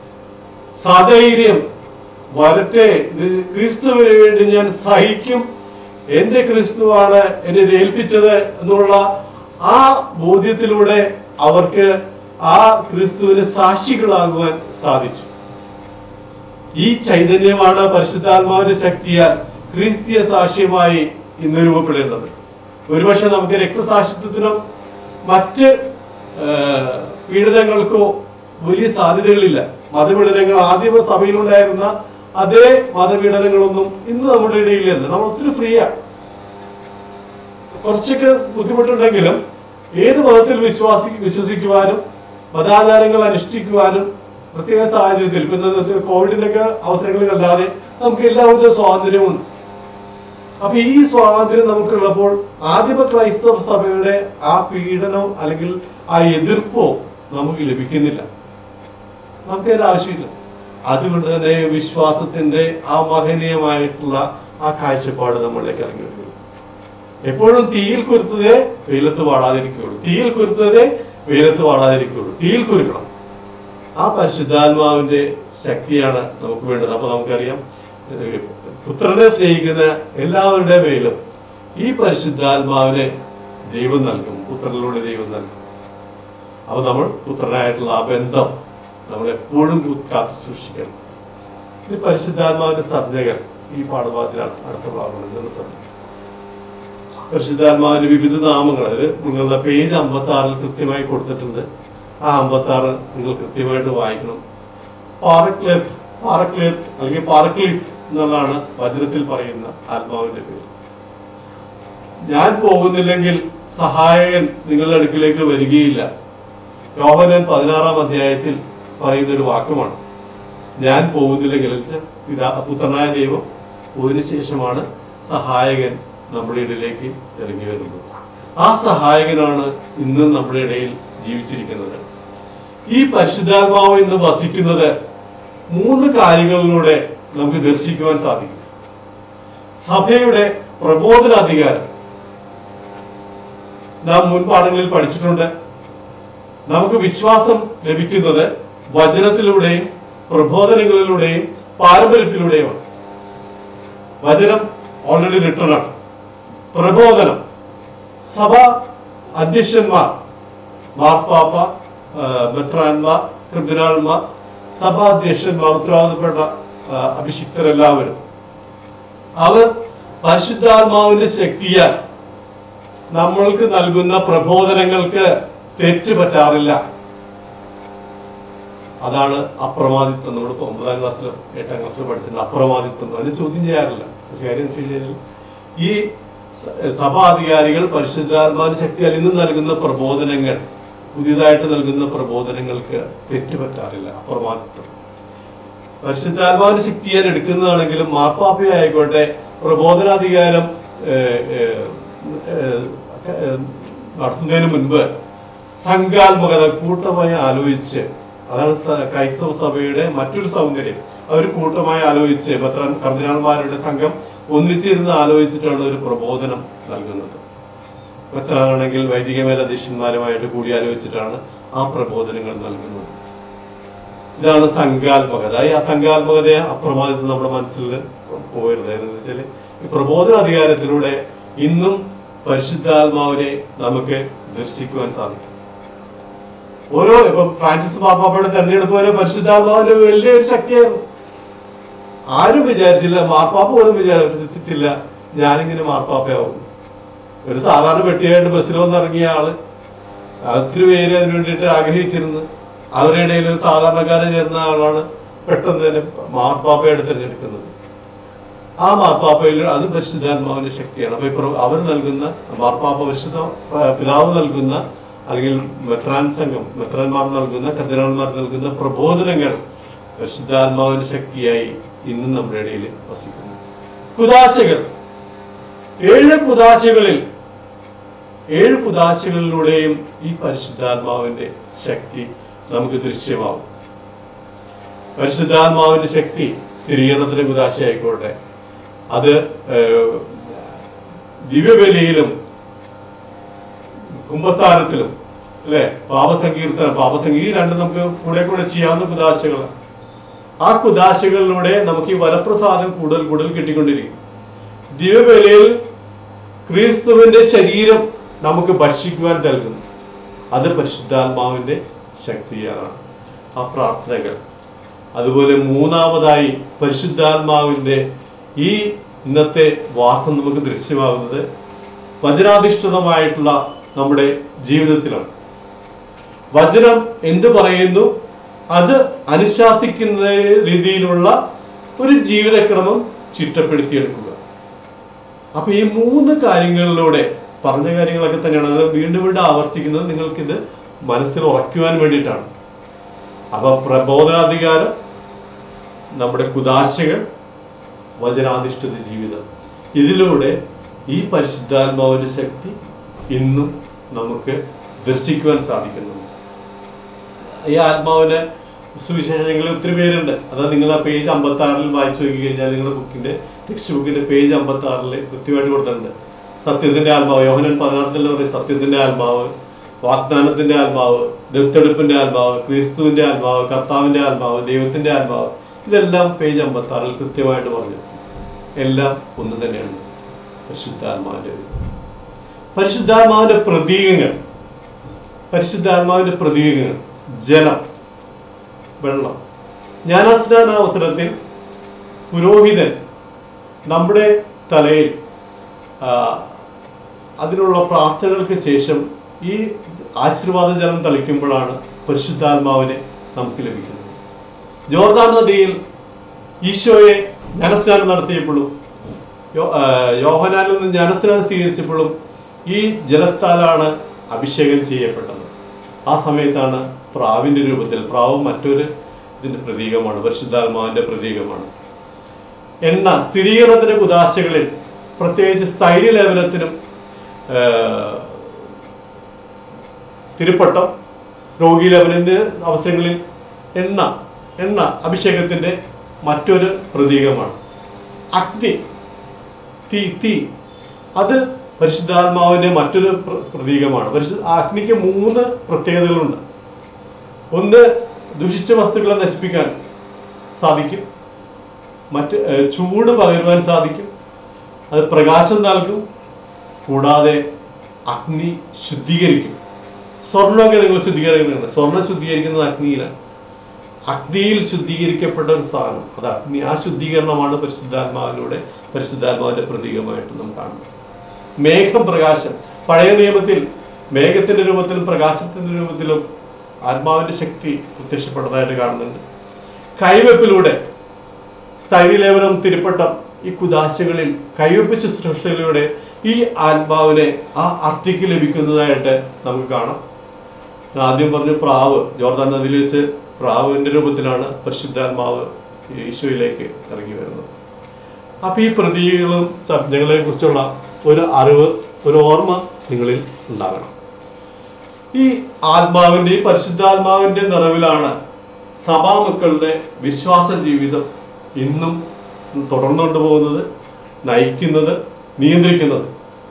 സധൈര്യം വരട്ടെ ഇത് ക്രിസ്തുവിന് വേണ്ടി ഞാൻ സഹിക്കും എന്റെ ക്രിസ്തുവാണ് എന്നെ ഇത് ഏൽപ്പിച്ചത് എന്നുള്ള ആ ബോധ്യത്തിലൂടെ അവർക്ക് ആ ക്രിസ്തുവിന് സാക്ഷികളാകുവാൻ സാധിച്ചു ഈ ചൈതന്യമാണ് പരിശുദ്ധാത്മാവിന്റെ ശക്തിയാൽ ക്രിസ്തീയ സാക്ഷ്യമായി ഇന്ന് രൂപപ്പെടേണ്ടത് ഒരുപക്ഷെ നമുക്ക് രക്തസാക്ഷിത്വത്തിനോ മറ്റ് ആ, പീഡനങ്ങൾക്കോ വലിയ സാധ്യതകളില്ല മതപീഡനങ്ങൾ ആദ്യമ സഭയിലുണ്ടായിരുന്ന അതേ മതപീഡനങ്ങളൊന്നും ഇന്ന് നമ്മുടെ ഇടയിലല്ല നമ്മൾ ഒത്തിരി ഫ്രീയാ കുറച്ചൊക്കെ ബുദ്ധിമുട്ടുണ്ടെങ്കിലും ഏത് മതത്തിൽ വിശ്വാസി വിശ്വസിക്കുവാനും മതാചാരങ്ങൾ അനുഷ്ഠിക്കുവാനും പ്രത്യേക സാഹചര്യത്തിൽ ഇപ്പൊ ഇന്നത്തെ കോവിഡിന്റെ ഒക്കെ അവസരങ്ങളിൽ അല്ലാതെ നമുക്ക് എല്ലാവിധ സ്വാതന്ത്ര്യമുണ്ട് അപ്പൊ ഈ സ്വാതന്ത്ര്യം നമുക്കുള്ളപ്പോൾ ആദിമ ക്രൈസ്തവ സഭയുടെ ആ പീഡനോ അല്ലെങ്കിൽ ആ എതിർപ്പോ നമുക്ക് ലഭിക്കുന്നില്ല നമുക്ക് അതിന്റെ ആവശ്യമില്ല അതുകൊണ്ട് തന്നെ വിശ്വാസത്തിന്റെ ആ മഹനീയമായിട്ടുള്ള ആ കാഴ്ചപ്പാട് നമ്മളിലേക്ക് ഇറങ്ങി വരുന്നു എപ്പോഴും തീയിൽ കുരുത്തതേ വെയിലത്ത് വാടാതിരിക്കുകയുള്ളൂ തീയിൽ കുരുത്തതേ വെയിലത്ത് വാടാതിരിക്കുകയുള്ളൂ തീയിൽ കുരുക്കണം ആ പരിശുദ്ധാത്മാവിന്റെ ശക്തിയാണ് നമുക്ക് വേണ്ടത് അപ്പൊ നമുക്കറിയാം ഏഹ് പുത്രനെ സ്നേഹിക്കുന്ന എല്ലാവരുടെ മേലും ഈ പരിശുദ്ധാത്മാവിനെ ദൈവം നൽകും പുത്രനിലൂടെ ദൈവം നൽകും അപ്പൊ നമ്മൾ പുത്രനായിട്ടുള്ള ആ ബന്ധം നമ്മൾ എപ്പോഴും കാത്തു സൂക്ഷിക്കണം ഇനി പരിശുദ്ധാത്മാവിന്റെ സംജ്ഞകൾ ഈ പാഠഭാഗത്തിലാണ് അടുത്ത ഭാഗങ്ങൾ എന്തെന്ന് സംജ്ഞ പരിശുദ്ധാത്മാവിന്റെ വിവിധ നാമങ്ങൾ അത് നിങ്ങളുടെ പേജ് അമ്പത്തി ആറിൽ കൃത്യമായി കൊടുത്തിട്ടുണ്ട് ആ അമ്പത്തി ആറ് നിങ്ങൾ കൃത്യമായിട്ട് വായിക്കണം പാറക്ലേത്ത് പാറക്ലേത്ത് അല്ലെങ്കിൽ പാറക്ലീത്ത് എന്നുള്ളതാണ് വചനത്തിൽ പറയുന്ന ആത്മാവിന്റെ പേര് ഞാൻ പോകുന്നില്ലെങ്കിൽ സഹായകൻ നിങ്ങളുടെ അടുക്കിലേക്ക് വരികയില്ല യോഹനൻ പതിനാറാം അധ്യായത്തിൽ പറയുന്ന ഒരു വാക്കുമാണ് ഞാൻ പോകുന്നില്ലെങ്കിൽ എന്ന് വെച്ചാൽ പിതാ പുത്രനായ ദൈവം പോയതിനു ശേഷമാണ് സഹായകൻ നമ്മുടെ ഇടയിലേക്ക് ഇറങ്ങി വരുന്നത് ആ സഹായകനാണ് ഇന്ന് നമ്മുടെ ഇടയിൽ ജീവിച്ചിരിക്കുന്നത് ഈ പരിശുദ്ധാത്മാവ് ഇന്ന് വസിക്കുന്നത് മൂന്ന് കാര്യങ്ങളിലൂടെ നമുക്ക് ദർശിക്കുവാൻ സാധിക്കും സഭയുടെ പ്രബോധനാധികാരം നാം മുൻ പാഠങ്ങളിൽ പഠിച്ചിട്ടുണ്ട് നമുക്ക് വിശ്വാസം ലഭിക്കുന്നത് വചനത്തിലൂടെയും പ്രബോധനങ്ങളിലൂടെയും പാരമ്പര്യത്തിലൂടെയുമാണ് വചനം ഓൾറെഡി റിട്ടേൺ ആണ് പ്രബോധനം സഭ അധ്യക്ഷന്മാർ മാർപ്പാപ്പ ആ, മെത്രാന്മാർ കൃതിനാൾമാർ സഭാധ്യക്ഷന്മാർ ഉത്തരവാദപ്പെട്ട ആ, അഭിഷിക്തരെല്ലാവരും അവർ പരിശുദ്ധാത്മാവിന്റെ ശക്തിയാൽ നമ്മൾക്ക് നൽകുന്ന പ്രബോധനങ്ങൾക്ക് തെറ്റ് പറ്റാറില്ല അതാണ് അപ്രമാദിത്വം നമ്മൾ ഒമ്പതാം ക്ലാസ്സിലോ എട്ടാം ക്ലാസ്സിലോ പഠിച്ചിട്ടുണ്ട് അപ്രമാദിത്വം അതിന് ചോദ്യം ചെയ്യാറില്ല പക്ഷേ കാര്യം എന്ന് വെച്ച് കഴിഞ്ഞാൽ ഈ സ- സഭാധികാരികൾ പരിശുദ്ധാത്മാവിന്റെ ശക്തിയാൽ ഇന്ന് നൽകുന്ന പ്രബോധനങ്ങൾ പുതിയതായിട്ട് നൽകുന്ന പ്രബോധനങ്ങൾക്ക് തെറ്റ് പറ്റാറില്ല അപ്രമാദിത്വം പരിശുദ്ധാത്മാവിന്റെ ശക്തിയാൽ എടുക്കുന്നതാണെങ്കിലും മാർപ്പാപ്പയായിക്കോട്ടെ പ്രബോധനാധികാരം ഏഹ്, ഏഹ്, ഏഹ്, ഏഹ്, നടത്തുന്നതിന് മുൻപ് സംഘാത്മകത കൂട്ടമായി ആലോചിച്ച് അതാണ് സ- ക്രൈസ്തവ സഭയുടെ മറ്റൊരു സൗന്ദര്യം അവർ കൂട്ടമായി ആലോചിച്ച് പത്ര കർദിനാൾമാരുടെ സംഘം ഒന്നിച്ചിരുന്ന് ആലോചിച്ചിട്ടാണ് ഒരു പ്രബോധനം നൽകുന്നത് മറ്റാണെങ്കിൽ വൈദിക മേലധ്യക്ഷന്മാരുമായിട്ട് കൂടിയാലോചിച്ചിട്ടാണ് ആ പ്രബോധനങ്ങൾ നൽകുന്നത് ഇതാണ് സംഘാത്മകത ഈ അസംഘാത്മകതയെ അപ്രമാദിത്വം നമ്മുടെ മനസ്സിൽ പോകരുത് എന്ന് വെച്ചാൽ ഈ പ്രബോധന അധികാരത്തിലൂടെ ഇന്നും പരിശുദ്ധാത്മാവിനെ നമുക്ക് ദർശിക്കുവാൻ സാധിക്കും ഓരോ ഇപ്പൊ ഫ്രാൻസിസ് മാർപ്പാപ്പയുടെ തെരഞ്ഞെടുപ്പ് വരെ പരിശുദ്ധാത്മാവിന്റെ വലിയൊരു ശക്തിയായിരുന്നു ആരും വിചാരിച്ചില്ല മാർപ്പാപ്പ പോലും വിചാരിച്ചില്ല ഞാനിങ്ങനെ മാർപ്പാപ്പയാവും ഒരു സാധാരണ പെട്ടിയായിട്ട് ബസ്സിൽ വന്ന് ഇറങ്ങിയ ആള് ഒത്തിരി പേര് അതിനു വേണ്ടിയിട്ട് ആഗ്രഹിച്ചിരുന്നു അവരുടെ ഇടയിൽ ഒരു സാധാരണക്കാരൻ ചേർന്ന ആളാണ് പെട്ടെന്ന് തന്നെ മാർപ്പാപ്പയായിട്ട് തിരഞ്ഞെടുക്കുന്നത് ആ മാർപ്പാപ്പയിൽ അത് പരിശുദ്ധാത്മാവിന്റെ ശക്തിയാണ് അപ്പൊ ഇപ്പൊ അവർ നൽകുന്ന മാർപ്പാപ്പ പരിശുദ്ധ പ- പിതാവ് നൽകുന്ന അല്ലെങ്കിൽ മെത്രാൻ സംഘം മെത്രാന്മാർ നൽകുന്ന കർദിനാൾമാർ നൽകുന്ന പ്രബോധനങ്ങൾ പരിശുദ്ധാത്മാവിന്റെ ശക്തിയായി ഇന്നും നമ്മുടെ ഇടയിൽ വസിക്കുന്നു കുദാശകൾ ഏഴ് കുദാശകളിൽ ഏഴ് കുദാശകളിലൂടെയും ഈ പരിശുദ്ധാത്മാവിന്റെ ശക്തി നമുക്ക് ദൃശ്യമാവും പരിശുദ്ധാത്മാവിന്റെ ശക്തി സ്ഥിരീകരണത്തിന്റെ കുദാശയായിക്കോട്ടെ അത് ഏഹ്, ദിവ്യബലിയിലും കുംഭസ്ഥാനത്തിലും അല്ലെ പാപസങ്കീർത്തനം പാപസംഗീ രണ്ടും നമുക്ക് കൂടെ കൂടെ ചെയ്യാവുന്ന കുദാശകളാണ് ആ കുദാശകളിലൂടെ നമുക്ക് ഈ വരപ്രസാദം കൂടുതൽ കൂടുതൽ കിട്ടിക്കൊണ്ടിരിക്കും ദിവ്യബലിയിൽ ക്രിസ്തുവിന്റെ ശരീരം നമുക്ക് ഭക്ഷിക്കുവാൻ നൽകുന്നു അത് പരിശുദ്ധാത്മാവിന്റെ ശക്തിയാണ് ആ പ്രാർത്ഥനകൾ അതുപോലെ മൂന്നാമതായി പരിശുദ്ധാത്മാവിന്റെ ഈ ഇന്നത്തെ വാസം നമുക്ക് ദൃശ്യമാകുന്നത് വചനാധിഷ്ഠിതമായിട്ടുള്ള നമ്മുടെ ജീവിതത്തിലാണ് വചനം എന്ത് പറയുന്നു അത് അനുശാസിക്കുന്ന രീതിയിലുള്ള ഒരു ജീവിതക്രമം ചിട്ടപ്പെടുത്തിയെടുക്കുക അപ്പൊ ഈ മൂന്ന് കാര്യങ്ങളിലൂടെ പറഞ്ഞ കാര്യങ്ങളൊക്കെ തന്നെയാണ് അത് വീണ്ടും വീണ്ടും ആവർത്തിക്കുന്നത് നിങ്ങൾക്കിത് മനസ്സിൽ ഉറയ്ക്കുവാൻ വേണ്ടിയിട്ടാണ് അപ്പൊ പ്രബോധനാധികാരം നമ്മുടെ കുദാശകൾ വചനാധിഷ്ഠിത ജീവിതം ഇതിലൂടെ ഈ പരിശുദ്ധാത്മാവിന്റെ ശക്തി ഇന്നും നമുക്ക് ദർശിക്കുവാൻ സാധിക്കുന്നുണ്ട് ഈ ആത്മാവിന്റെ സുവിശേഷങ്ങളിൽ ഒത്തിരി പേരുണ്ട് അത് നിങ്ങൾ ആ പേജ് അമ്പത്തി ആറിൽ വായിച്ചു നോക്കി കഴിഞ്ഞാൽ നിങ്ങളുടെ ബുക്കിന്റെ ടെക്സ്റ്റ് ബുക്കിന്റെ പേജ് അമ്പത്തി ആറിൽ കൃത്യമായിട്ട് കൊടുത്തിട്ടുണ്ട് സത്യത്തിന്റെ ആത്മാവ് യോഹനൻ പതിനാറത്തിൽ പറയും സത്യത്തിന്റെ ആത്മാവ് വാഗ്ദാനത്തിന്റെ ആത്മാവ് ദത്തെടുപ്പിന്റെ ആത്മാവ് ക്രിസ്തുവിന്റെ ആത്മാവ് കർത്താവിന്റെ ആത്മാവ് ദൈവത്തിന്റെ ആത്മാവ് ഇതെല്ലാം പേജ് അമ്പത്തി ആറിൽ കൃത്യമായിട്ട് പറഞ്ഞു എല്ലാം ഒന്ന് തന്നെയാണ് പരിശുദ്ധാത്മാവിന്റെ പരിശുദ്ധാത്മാവിന്റെ പ്രതീകങ്ങൾ പരിശുദ്ധാത്മാവിന്റെ പ്രതീകങ്ങൾ ജലം വെള്ളം ജ്ഞാനസ്നാന അവസരത്തിൽ പുരോഹിതൻ നമ്മുടെ തലയിൽ ആ, അതിനുള്ള പ്രാർത്ഥനകൾക്ക് ശേഷം ഈ ആശീർവാദ ജലം തളിക്കുമ്പോഴാണ് പരിശുദ്ധാത്മാവിനെ നമുക്ക് ലഭിക്കുന്നത് ജോർദാൻ നദിയിൽ ഈശോയെ ജ്ഞാനസ്നാനം നടത്തിയപ്പോഴും യോ- ആ, യോഹനാനിൽ നിന്ന് ജ്ഞാനസ്നാനം സ്വീകരിച്ചപ്പോഴും ഈ ജലത്താലാണ് അഭിഷേകം ചെയ്യപ്പെട്ടത് ആ സമയത്താണ് പ്രാവിന്റെ രൂപത്തിൽ പ്രാവ് മറ്റൊരു ഇതിന്റെ പ്രതീകമാണ് പരിശുദ്ധാത്മാവിന്റെ പ്രതീകമാണ് എണ്ണ സ്ഥിരീകരണത്തിന്റെ കുദാശകളിൽ പ്രത്യേകിച്ച് സ്ഥൈര്യലേപനത്തിനും ആ, തിരുപ്പട്ടം രോഗീലേപനത്തിന്റെ അവസരങ്ങളിൽ എണ്ണ എണ്ണ അഭിഷേകത്തിന്റെ മറ്റൊരു പ്രതീകമാണ് അഗ്നി തീ തീ അത് പരിശുദ്ധാത്മാവിന്റെ മറ്റൊരു പ്ര- പ്രതീകമാണ് പരിശുദ്ധ ആ അഗ്നിക്ക് മൂന്ന് പ്രത്യേകതകളുണ്ട് ഒന്ന് ദുഷിച്ച വസ്തുക്കളെ നശിപ്പിക്കാൻ സാധിക്കും മറ്റ് ഏഹ്, ചൂട് പകരുവാൻ സാധിക്കും അത് പ്രകാശം നൽകും കൂടാതെ അഗ്നി ശുദ്ധീകരിക്കും സ്വർണ്ണമൊക്കെ നിങ്ങൾ ശുദ്ധീകരിക്കുന്നുണ്ട് സ്വർണ്ണം ശുദ്ധീകരിക്കുന്നത് അഗ്നിയിലാണ് അഗ്നിയിൽ ശുദ്ധീകരിക്കപ്പെട്ട ഒരു സാധനം അത് അഗ്നി ആ ശുദ്ധീകരണമാണ് പരിശുദ്ധാത്മാവിലൂടെ പരിശുദ്ധാത്മാവിന്റെ പ്രതീകമായിട്ട് നാം കാണുന്നു മേഘം പ്രകാശം പഴയ നിയമത്തിൽ മേഘത്തിന്റെ രൂപത്തിലും പ്രകാശത്തിന്റെ രൂപത്തിലും ആത്മാവിന്റെ ശക്തി പ്രത്യക്ഷപ്പെട്ടതായിട്ട് കാണുന്നുണ്ട് കൈവെപ്പിലൂടെ സ്ഥൈര്യലേപനം തിരുപ്പട്ടം ഈ കുദാശകളിൽ കൈവെപ്പ് ശുശ്രൂഷയിലൂടെ ഈ ആത്മാവിനെ ആ അർത്ഥിക്ക് ലഭിക്കുന്നതായിട്ട് നമുക്ക് കാണാം ആദ്യം പറഞ്ഞു പ്രാവ് ജോർദാൻ നദിയിൽ വെച്ച് പ്രാവിന്റെ രൂപത്തിലാണ് പരിശുദ്ധാത്മാവ് ഈശോയിലേക്ക് ഇറങ്ങി വരുന്നത് അപ്പൊ ഈ പ്രതീകങ്ങളും ശബ്ദങ്ങളെ കുറിച്ചുള്ള ഒരു അറിവ് ഒരു ഓർമ്മ നിങ്ങളിൽ ഉണ്ടാകണം ഈ ആത്മാവിന്റെ ഈ പരിശുദ്ധാത്മാവിന്റെ നിറവിലാണ് സഭാമക്കളുടെ വിശ്വാസ ജീവിതം ഇന്നും തുടർന്നുകൊണ്ട് പോകുന്നത് നയിക്കുന്നത് നിയന്ത്രിക്കുന്നത്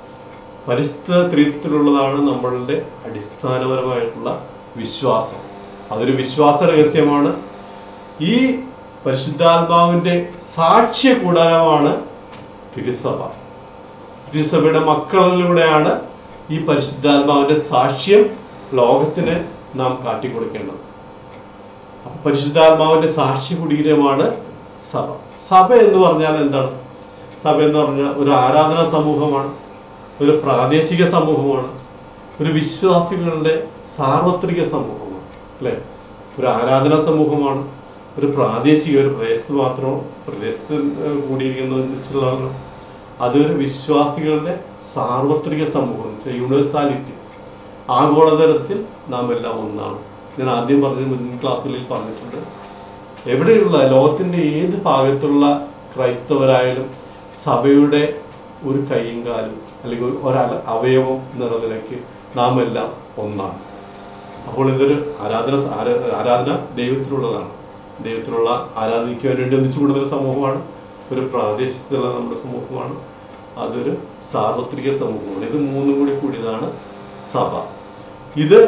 പരിസ്ഥിത ത്രിത്വത്തിലുള്ളതാണ് നമ്മളുടെ അടിസ്ഥാനപരമായിട്ടുള്ള വിശ്വാസം അതൊരു വിശ്വാസ രഹസ്യമാണ് ഈ പരിശുദ്ധാത്മാവിന്റെ സാക്ഷ്യ കൂടാരമാണ് തിരുസഭ തിരുസഭയുടെ മക്കളിലൂടെയാണ് ഈ പരിശുദ്ധാത്മാവിന്റെ സാക്ഷ്യം ലോകത്തിന് നാം കാട്ടിക്കൊടുക്കേണ്ടത് അപ്പൊ പരിശുദ്ധാത്മാവിന്റെ സാക്ഷി കുടീരമാണ് സഭ സഭ എന്ന് പറഞ്ഞാൽ എന്താണ് സഭ എന്ന് പറഞ്ഞാൽ ഒരു ആരാധനാ സമൂഹമാണ് ഒരു പ്രാദേശിക സമൂഹമാണ് ഒരു വിശ്വാസികളുടെ സാർവത്രിക സമൂഹമാണ് അല്ലെ ഒരു ആരാധനാ സമൂഹമാണ് ഒരു പ്രാദേശിക ഒരു പ്രദേശത്ത് മാത്രമോ പ്രദേശത്ത് ഏഹ് കൂടിയിരിക്കുന്നതിനുള്ളതല്ലോ അതൊരു വിശ്വാസികളുടെ സാർവത്രിക സമൂഹം യൂണിവേഴ്സാലിറ്റി ആഗോളതലത്തിൽ നാം എല്ലാം ഒന്നാണ് ഞാൻ ആദ്യം പറഞ്ഞ മുൻ ക്ലാസ്സുകളിൽ പറഞ്ഞിട്ടുണ്ട് എവിടെയുള്ള ലോകത്തിന്റെ ഏത് ഭാഗത്തുള്ള ക്രൈസ്തവരായാലും സഭയുടെ ഒരു കൈയും കാലും അല്ലെങ്കിൽ ഒരു ഒര- അവയവം എന്നുള്ള നിലയ്ക്ക് നാം എല്ലാം ഒന്നാണ് അപ്പോൾ ഇതൊരു ആരാധന ആരാ- ആരാധന ദൈവത്തിനുള്ളതാണ് ദൈവത്തിനുള്ള ആരാധിക്കുവാൻ വേണ്ടി ഒന്നിച്ചു കൂടുന്ന ഒരു സമൂഹമാണ് ഒരു പ്രാദേശികത്തിലുള്ള നമ്മുടെ സമൂഹമാണ് അതൊരു സാർവത്രിക സമൂഹമാണ് ഇത് മൂന്നും കൂടി കൂടിയതാണ് സഭ ഇത്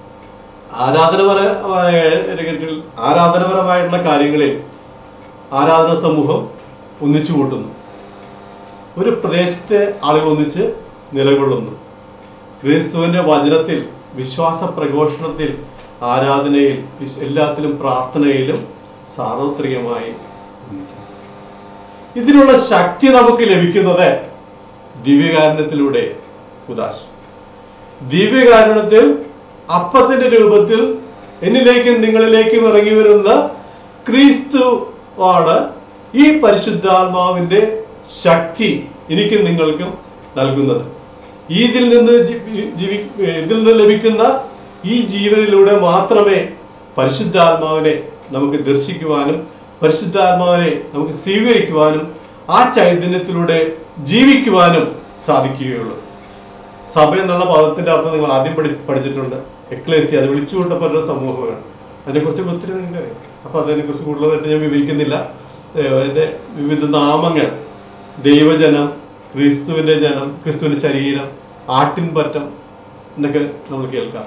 ആരാധനപരമായ രംഗത്തിൽ ആരാധനപരമായിട്ടുള്ള കാര്യങ്ങളിൽ ആരാധന സമൂഹം ഒന്നിച്ചു കൂട്ടുന്നു ഒരു പ്രദേശത്തെ ആളുകൾ ഒന്നിച്ച് നിലകൊള്ളുന്നു ക്രിസ്തുവിന്റെ വചനത്തിൽ വിശ്വാസ പ്രഘോഷണത്തിൽ ആരാധനയിൽ വിശ്- എല്ലാത്തിലും പ്രാർത്ഥനയിലും സാർവത്രികമായി ഒന്നിക്കുന്നു. ഇതിനുള്ള ശക്തി നമുക്ക് ലഭിക്കുന്നത് ദിവ്യകാരണത്തിലൂടെ ഉദാശ ദിവ്യകാരണത്തിൽ അപ്പത്തിന്റെ രൂപത്തിൽ എന്നിലേക്കും നിങ്ങളിലേക്കും ഇറങ്ങി വരുന്ന ക്രിസ്തു ആണ് ഈ പരിശുദ്ധാത്മാവിന്റെ ശക്തി എനിക്കും നിങ്ങൾക്കും നൽകുന്നത് ഇതിൽ നിന്ന് ജി- ജീവി ഇതിൽ നിന്ന് ലഭിക്കുന്ന ഈ ജീവനിലൂടെ മാത്രമേ പരിശുദ്ധാത്മാവിനെ നമുക്ക് ദർശിക്കുവാനും പരിശുദ്ധാത്മാവിനെ നമുക്ക് സ്വീകരിക്കുവാനും ആ ചൈതന്യത്തിലൂടെ ജീവിക്കുവാനും സാധിക്കുകയുള്ളൂ സഭ എന്നുള്ള പദത്തിന്റെ അർത്ഥം നിങ്ങൾ ആദ്യം പഠി പഠിച്ചിട്ടുണ്ട് എക്ലേസി അത് വിളിച്ചു കൂട്ടപ്പെട്ട ഒരു സമൂഹമാണ് അതിനെക്കുറിച്ച് ഒത്തിരി നിങ്ങൾക്ക് അറിയാം അപ്പൊ അതിനെക്കുറിച്ച് കൂടുതലായിട്ട് ഞാൻ വിവരിക്കുന്നില്ല ഏഹ് അതിന്റെ വിവിധ നാമങ്ങൾ ദൈവജനം ക്രിസ്തുവിന്റെ ജനം ക്രിസ്തുവിന്റെ ശരീരം ആട്ടിൻപറ്റം എന്നൊക്കെ നമ്മൾ കേൾക്കാം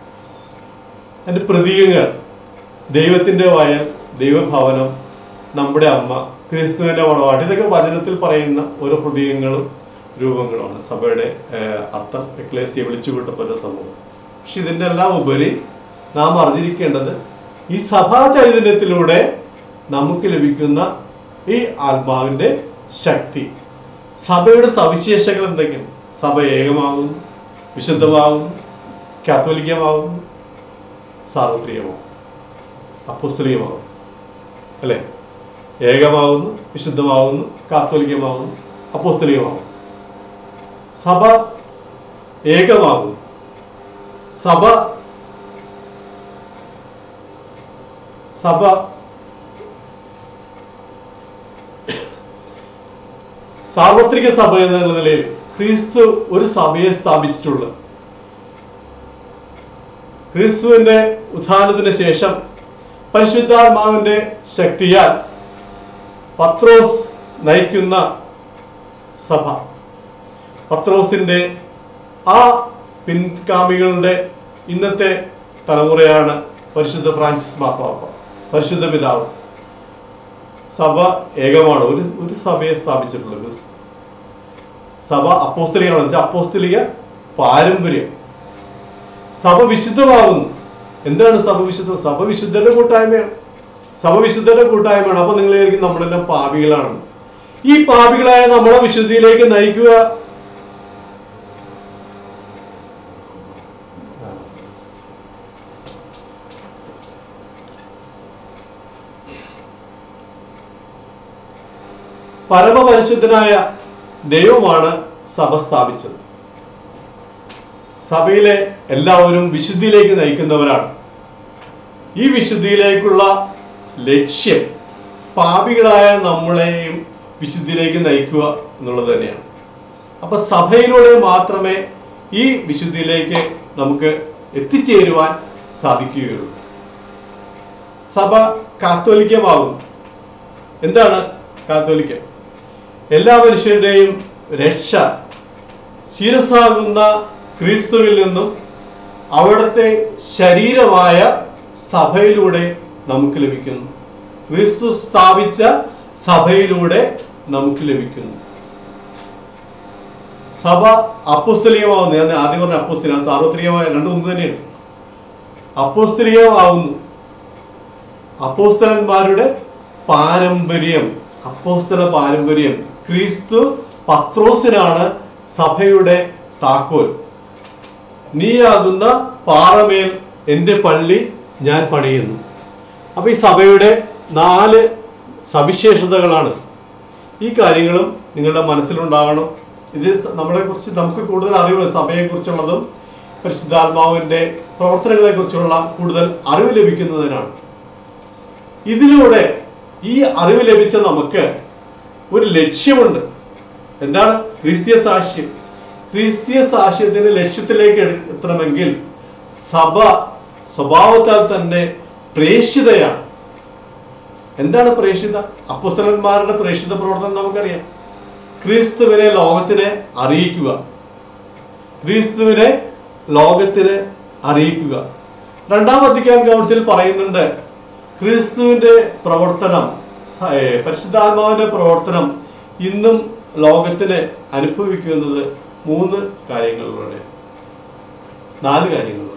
അതിന്റെ പ്രതീകങ്ങൾ ദൈവത്തിന്റെ വയൽ ദൈവഭവനം നമ്മുടെ അമ്മ ക്രിസ്തുവിന്റെ മണവാട്ടി ഇതൊക്കെ വചനത്തിൽ പറയുന്ന ഓരോ പ്രതീകങ്ങളും രൂപങ്ങളുമാണ് സഭയുടെ ഏഹ്, അർത്ഥം എക്ലേസിയെ വിളിച്ചു കൂട്ടപ്പെട്ട സമൂഹം പക്ഷെ ഇതിന്റെ എല്ലാം ഉപരി നാം അറിഞ്ഞിരിക്കേണ്ടത് ഈ സഭാ ചൈതന്യത്തിലൂടെ നമുക്ക് ലഭിക്കുന്ന ഈ ആത്മാവിന്റെ ശക്തി സഭയുടെ സവിശേഷങ്ങൾ എന്തൊക്കെയാണ് സഭ ഏകമാകുന്നു വിശുദ്ധമാകുന്നു കാത്തോലിക്കമാകുന്നു സാർവത്രികമാകും അപ്പുസ്തലികമാകും അല്ലെ ഏകമാകുന്നു വിശുദ്ധമാകുന്നു കാത്തോലിക്കമാകുന്നു അപ്പോസ്തലികമാകുന്നു സഭ ഏകമാകുന്നു സഭ സഭ സാർവത്രിക സഭ എന്നുള്ള നിലയിൽ ക്രിസ്തു ഒരു സഭയെ സ്ഥാപിച്ചിട്ടുള്ളു ക്രിസ്തുവിന്റെ ഉത്ഥാനത്തിന് ശേഷം പരിശുദ്ധാത്മാവിന്റെ ശക്തിയാൽ പത്രോസ് നയിക്കുന്ന സഭ പത്രോസിന്റെ ആ പിൻഗാമികളുടെ ഇന്നത്തെ തലമുറയാണ് പരിശുദ്ധ ഫ്രാൻസിസ് മാർപ്പാപ്പ പരിശുദ്ധ പിതാവ് സഭ ഏകമാണ് ഒരു ഒരു സഭയെ സ്ഥാപിച്ചിട്ടുള്ളത് ക്രിസ്തു. സഭ അപ്പോസ്തലികമാണ് വെച്ചാൽ അപ്പോസ്തലിക പാരമ്പര്യം സഭ വിശുദ്ധമാകുന്നു എന്താണ് സഭ വിശുദ്ധ സഭ വിശുദ്ധരുടെ കൂട്ടായ്മയാണ് സഭ വിശുദ്ധരുടെ കൂട്ടായ്മയാണ് അപ്പൊ നിങ്ങൾ വിചാരിക്കും നമ്മളെല്ലാം പാപികളാണ് ഈ പാപികളായ നമ്മളെ വിശുദ്ധിയിലേക്ക് നയിക്കുക പരമപരിശുദ്ധനായ ദൈവമാണ് സഭ സ്ഥാപിച്ചത് സഭയിലെ എല്ലാവരും വിശുദ്ധിയിലേക്ക് നയിക്കുന്നവരാണ് ഈ വിശുദ്ധിയിലേക്കുള്ള ലക്ഷ്യം പാപികളായ നമ്മളെയും വിശുദ്ധിയിലേക്ക് നയിക്കുക എന്നുള്ളത് തന്നെയാണ് അപ്പൊ സഭയിലൂടെ മാത്രമേ ഈ വിശുദ്ധിയിലേക്ക് നമുക്ക് എത്തിച്ചേരുവാൻ സാധിക്കുകയുള്ളൂ സഭ കാത്തോലിക്കമാകുന്നു എന്താണ് കാത്തോലിക്കം എല്ലാ മനുഷ്യരുടെയും രക്ഷ ശിരസാകുന്ന ക്രിസ്തുവിൽ നിന്നും അവിടുത്തെ ശരീരമായ സഭയിലൂടെ നമുക്ക് ലഭിക്കുന്നു ക്രിസ്തു സ്ഥാപിച്ച സഭയിലൂടെ നമുക്ക് ലഭിക്കുന്നു സഭ അപ്പോസ്തലികമാവുന്നു ഞാൻ ആദ്യം പറഞ്ഞ അപ്പോസ്തലിക സാർവത്രികമായ രണ്ടും ഒന്ന് തന്നെയാണ് അപ്പോസ്തലികമാവുന്നു അപ്പോസ്തലന്മാരുടെ പാരമ്പര്യം അപ്പോസ്തല പാരമ്പര്യം ക്രിസ്തു പത്രോസിനാണ് സഭയുടെ താക്കോൽ നീയാകുന്ന പാറമേൽ എൻ്റെ പള്ളി ഞാൻ പണിയുന്നു അപ്പൊ ഈ സഭയുടെ നാല് സവിശേഷതകളാണ് ഈ കാര്യങ്ങളും നിങ്ങളുടെ മനസ്സിലുണ്ടാകണം ഇത് സ- നമ്മളെ കുറിച്ച് നമുക്ക് കൂടുതൽ അറിവ് സഭയെ കുറിച്ചുള്ളതും പരിശുദ്ധാത്മാവിന്റെ പ്രവർത്തനങ്ങളെ കുറിച്ചുള്ള കൂടുതൽ അറിവ് ലഭിക്കുന്നതിനാണ് ഇതിലൂടെ ഈ അറിവ് ലഭിച്ച നമുക്ക് ഒരു ലക്ഷ്യമുണ്ട് എന്താണ് ക്രിസ്തീയ സാക്ഷ്യം ക്രിസ്തീയ സാക്ഷ്യത്തിന്റെ ലക്ഷ്യത്തിലേക്ക് എടു- എത്തണമെങ്കിൽ സഭ സ്വഭാവത്താൽ തന്നെ പ്രേഷിതയാണ് എന്താണ് പ്രേഷിത അപ്പസ്തലന്മാരുടെ പ്രേഷിത പ്രവർത്തനം നമുക്കറിയാം ക്രിസ്തുവിനെ ലോകത്തിനെ അറിയിക്കുക ക്രിസ്തുവിനെ ലോകത്തിന് അറിയിക്കുക രണ്ടാം വത്തിക്കാൻ കൗൺസിൽ പറയുന്നുണ്ട് ക്രിസ്തുവിന്റെ പ്രവർത്തനം സ- ഏ, പരിശുദ്ധാത്മാവിന്റെ പ്രവർത്തനം ഇന്നും ലോകത്തിന് അനുഭവിക്കുന്നത് മൂന്ന് കാര്യങ്ങളിലൂടെ നാല് കാര്യങ്ങളിലൂടെ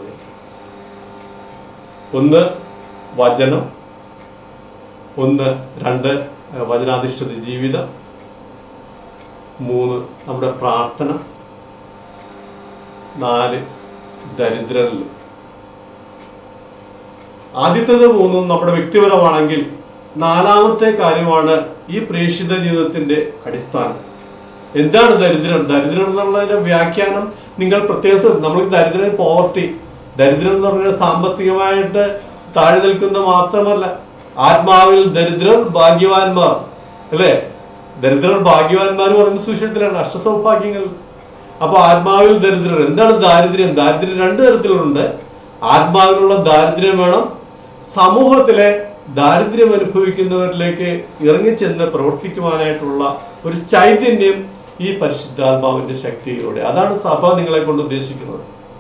ഒന്ന് വചനം ഒന്ന് രണ്ട് ഏ, വചനാധിഷ്ഠിത ജീവിതം മൂന്ന് നമ്മുടെ പ്രാർത്ഥന നാല് ദരിദ്രരിൽ ആദ്യത്തേത് മൂന്നും നമ്മുടെ വ്യക്തിപരമാണെങ്കിൽ നാലാമത്തെ കാര്യമാണ് ഈ പ്രേക്ഷിത ജീവിതത്തിന്റെ അടിസ്ഥാനം എന്താണ് ദരിദ്രം ദരിദ്രം എന്നുള്ളതിന്റെ വ്യാഖ്യാനം നിങ്ങൾ പ്രത്യേകം നമ്മൾ ദരിദ്രൻ പോവർട്ടി ദരിദ്രം എന്ന് പറഞ്ഞാൽ സാമ്പത്തികമായിട്ട് താഴെ നിൽക്കുന്ന മാത്രമല്ല ആത്മാവിൽ ദരിദ്രർ ഭാഗ്യവാന്മാർ അല്ലേ ദരിദ്രർ ഭാഗ്യവാന്മാർ പറയുന്ന സുവിശേഷത്തിലാണ് അഷ്ടസൗഭാഗ്യങ്ങൾ അപ്പൊ ആത്മാവിൽ ദരിദ്രർ എന്താണ് ദാരിദ്ര്യം ദാരിദ്ര്യം രണ്ട് തരത്തിലുണ്ട് ആത്മാവിലുള്ള ദാരിദ്ര്യം വേണം സമൂഹത്തിലെ ദാരിദ്ര്യം അനുഭവിക്കുന്നവരിലേക്ക് ഇറങ്ങിച്ചെന്ന് പ്രവർത്തിക്കുവാനായിട്ടുള്ള ഒരു ചൈതന്യം ഈ പരിശുദ്ധാത്മാവിന്റെ ശക്തിയിലൂടെ അതാണ് സഭ നിങ്ങളെ കൊണ്ട് ഉദ്ദേശിക്കുന്നത്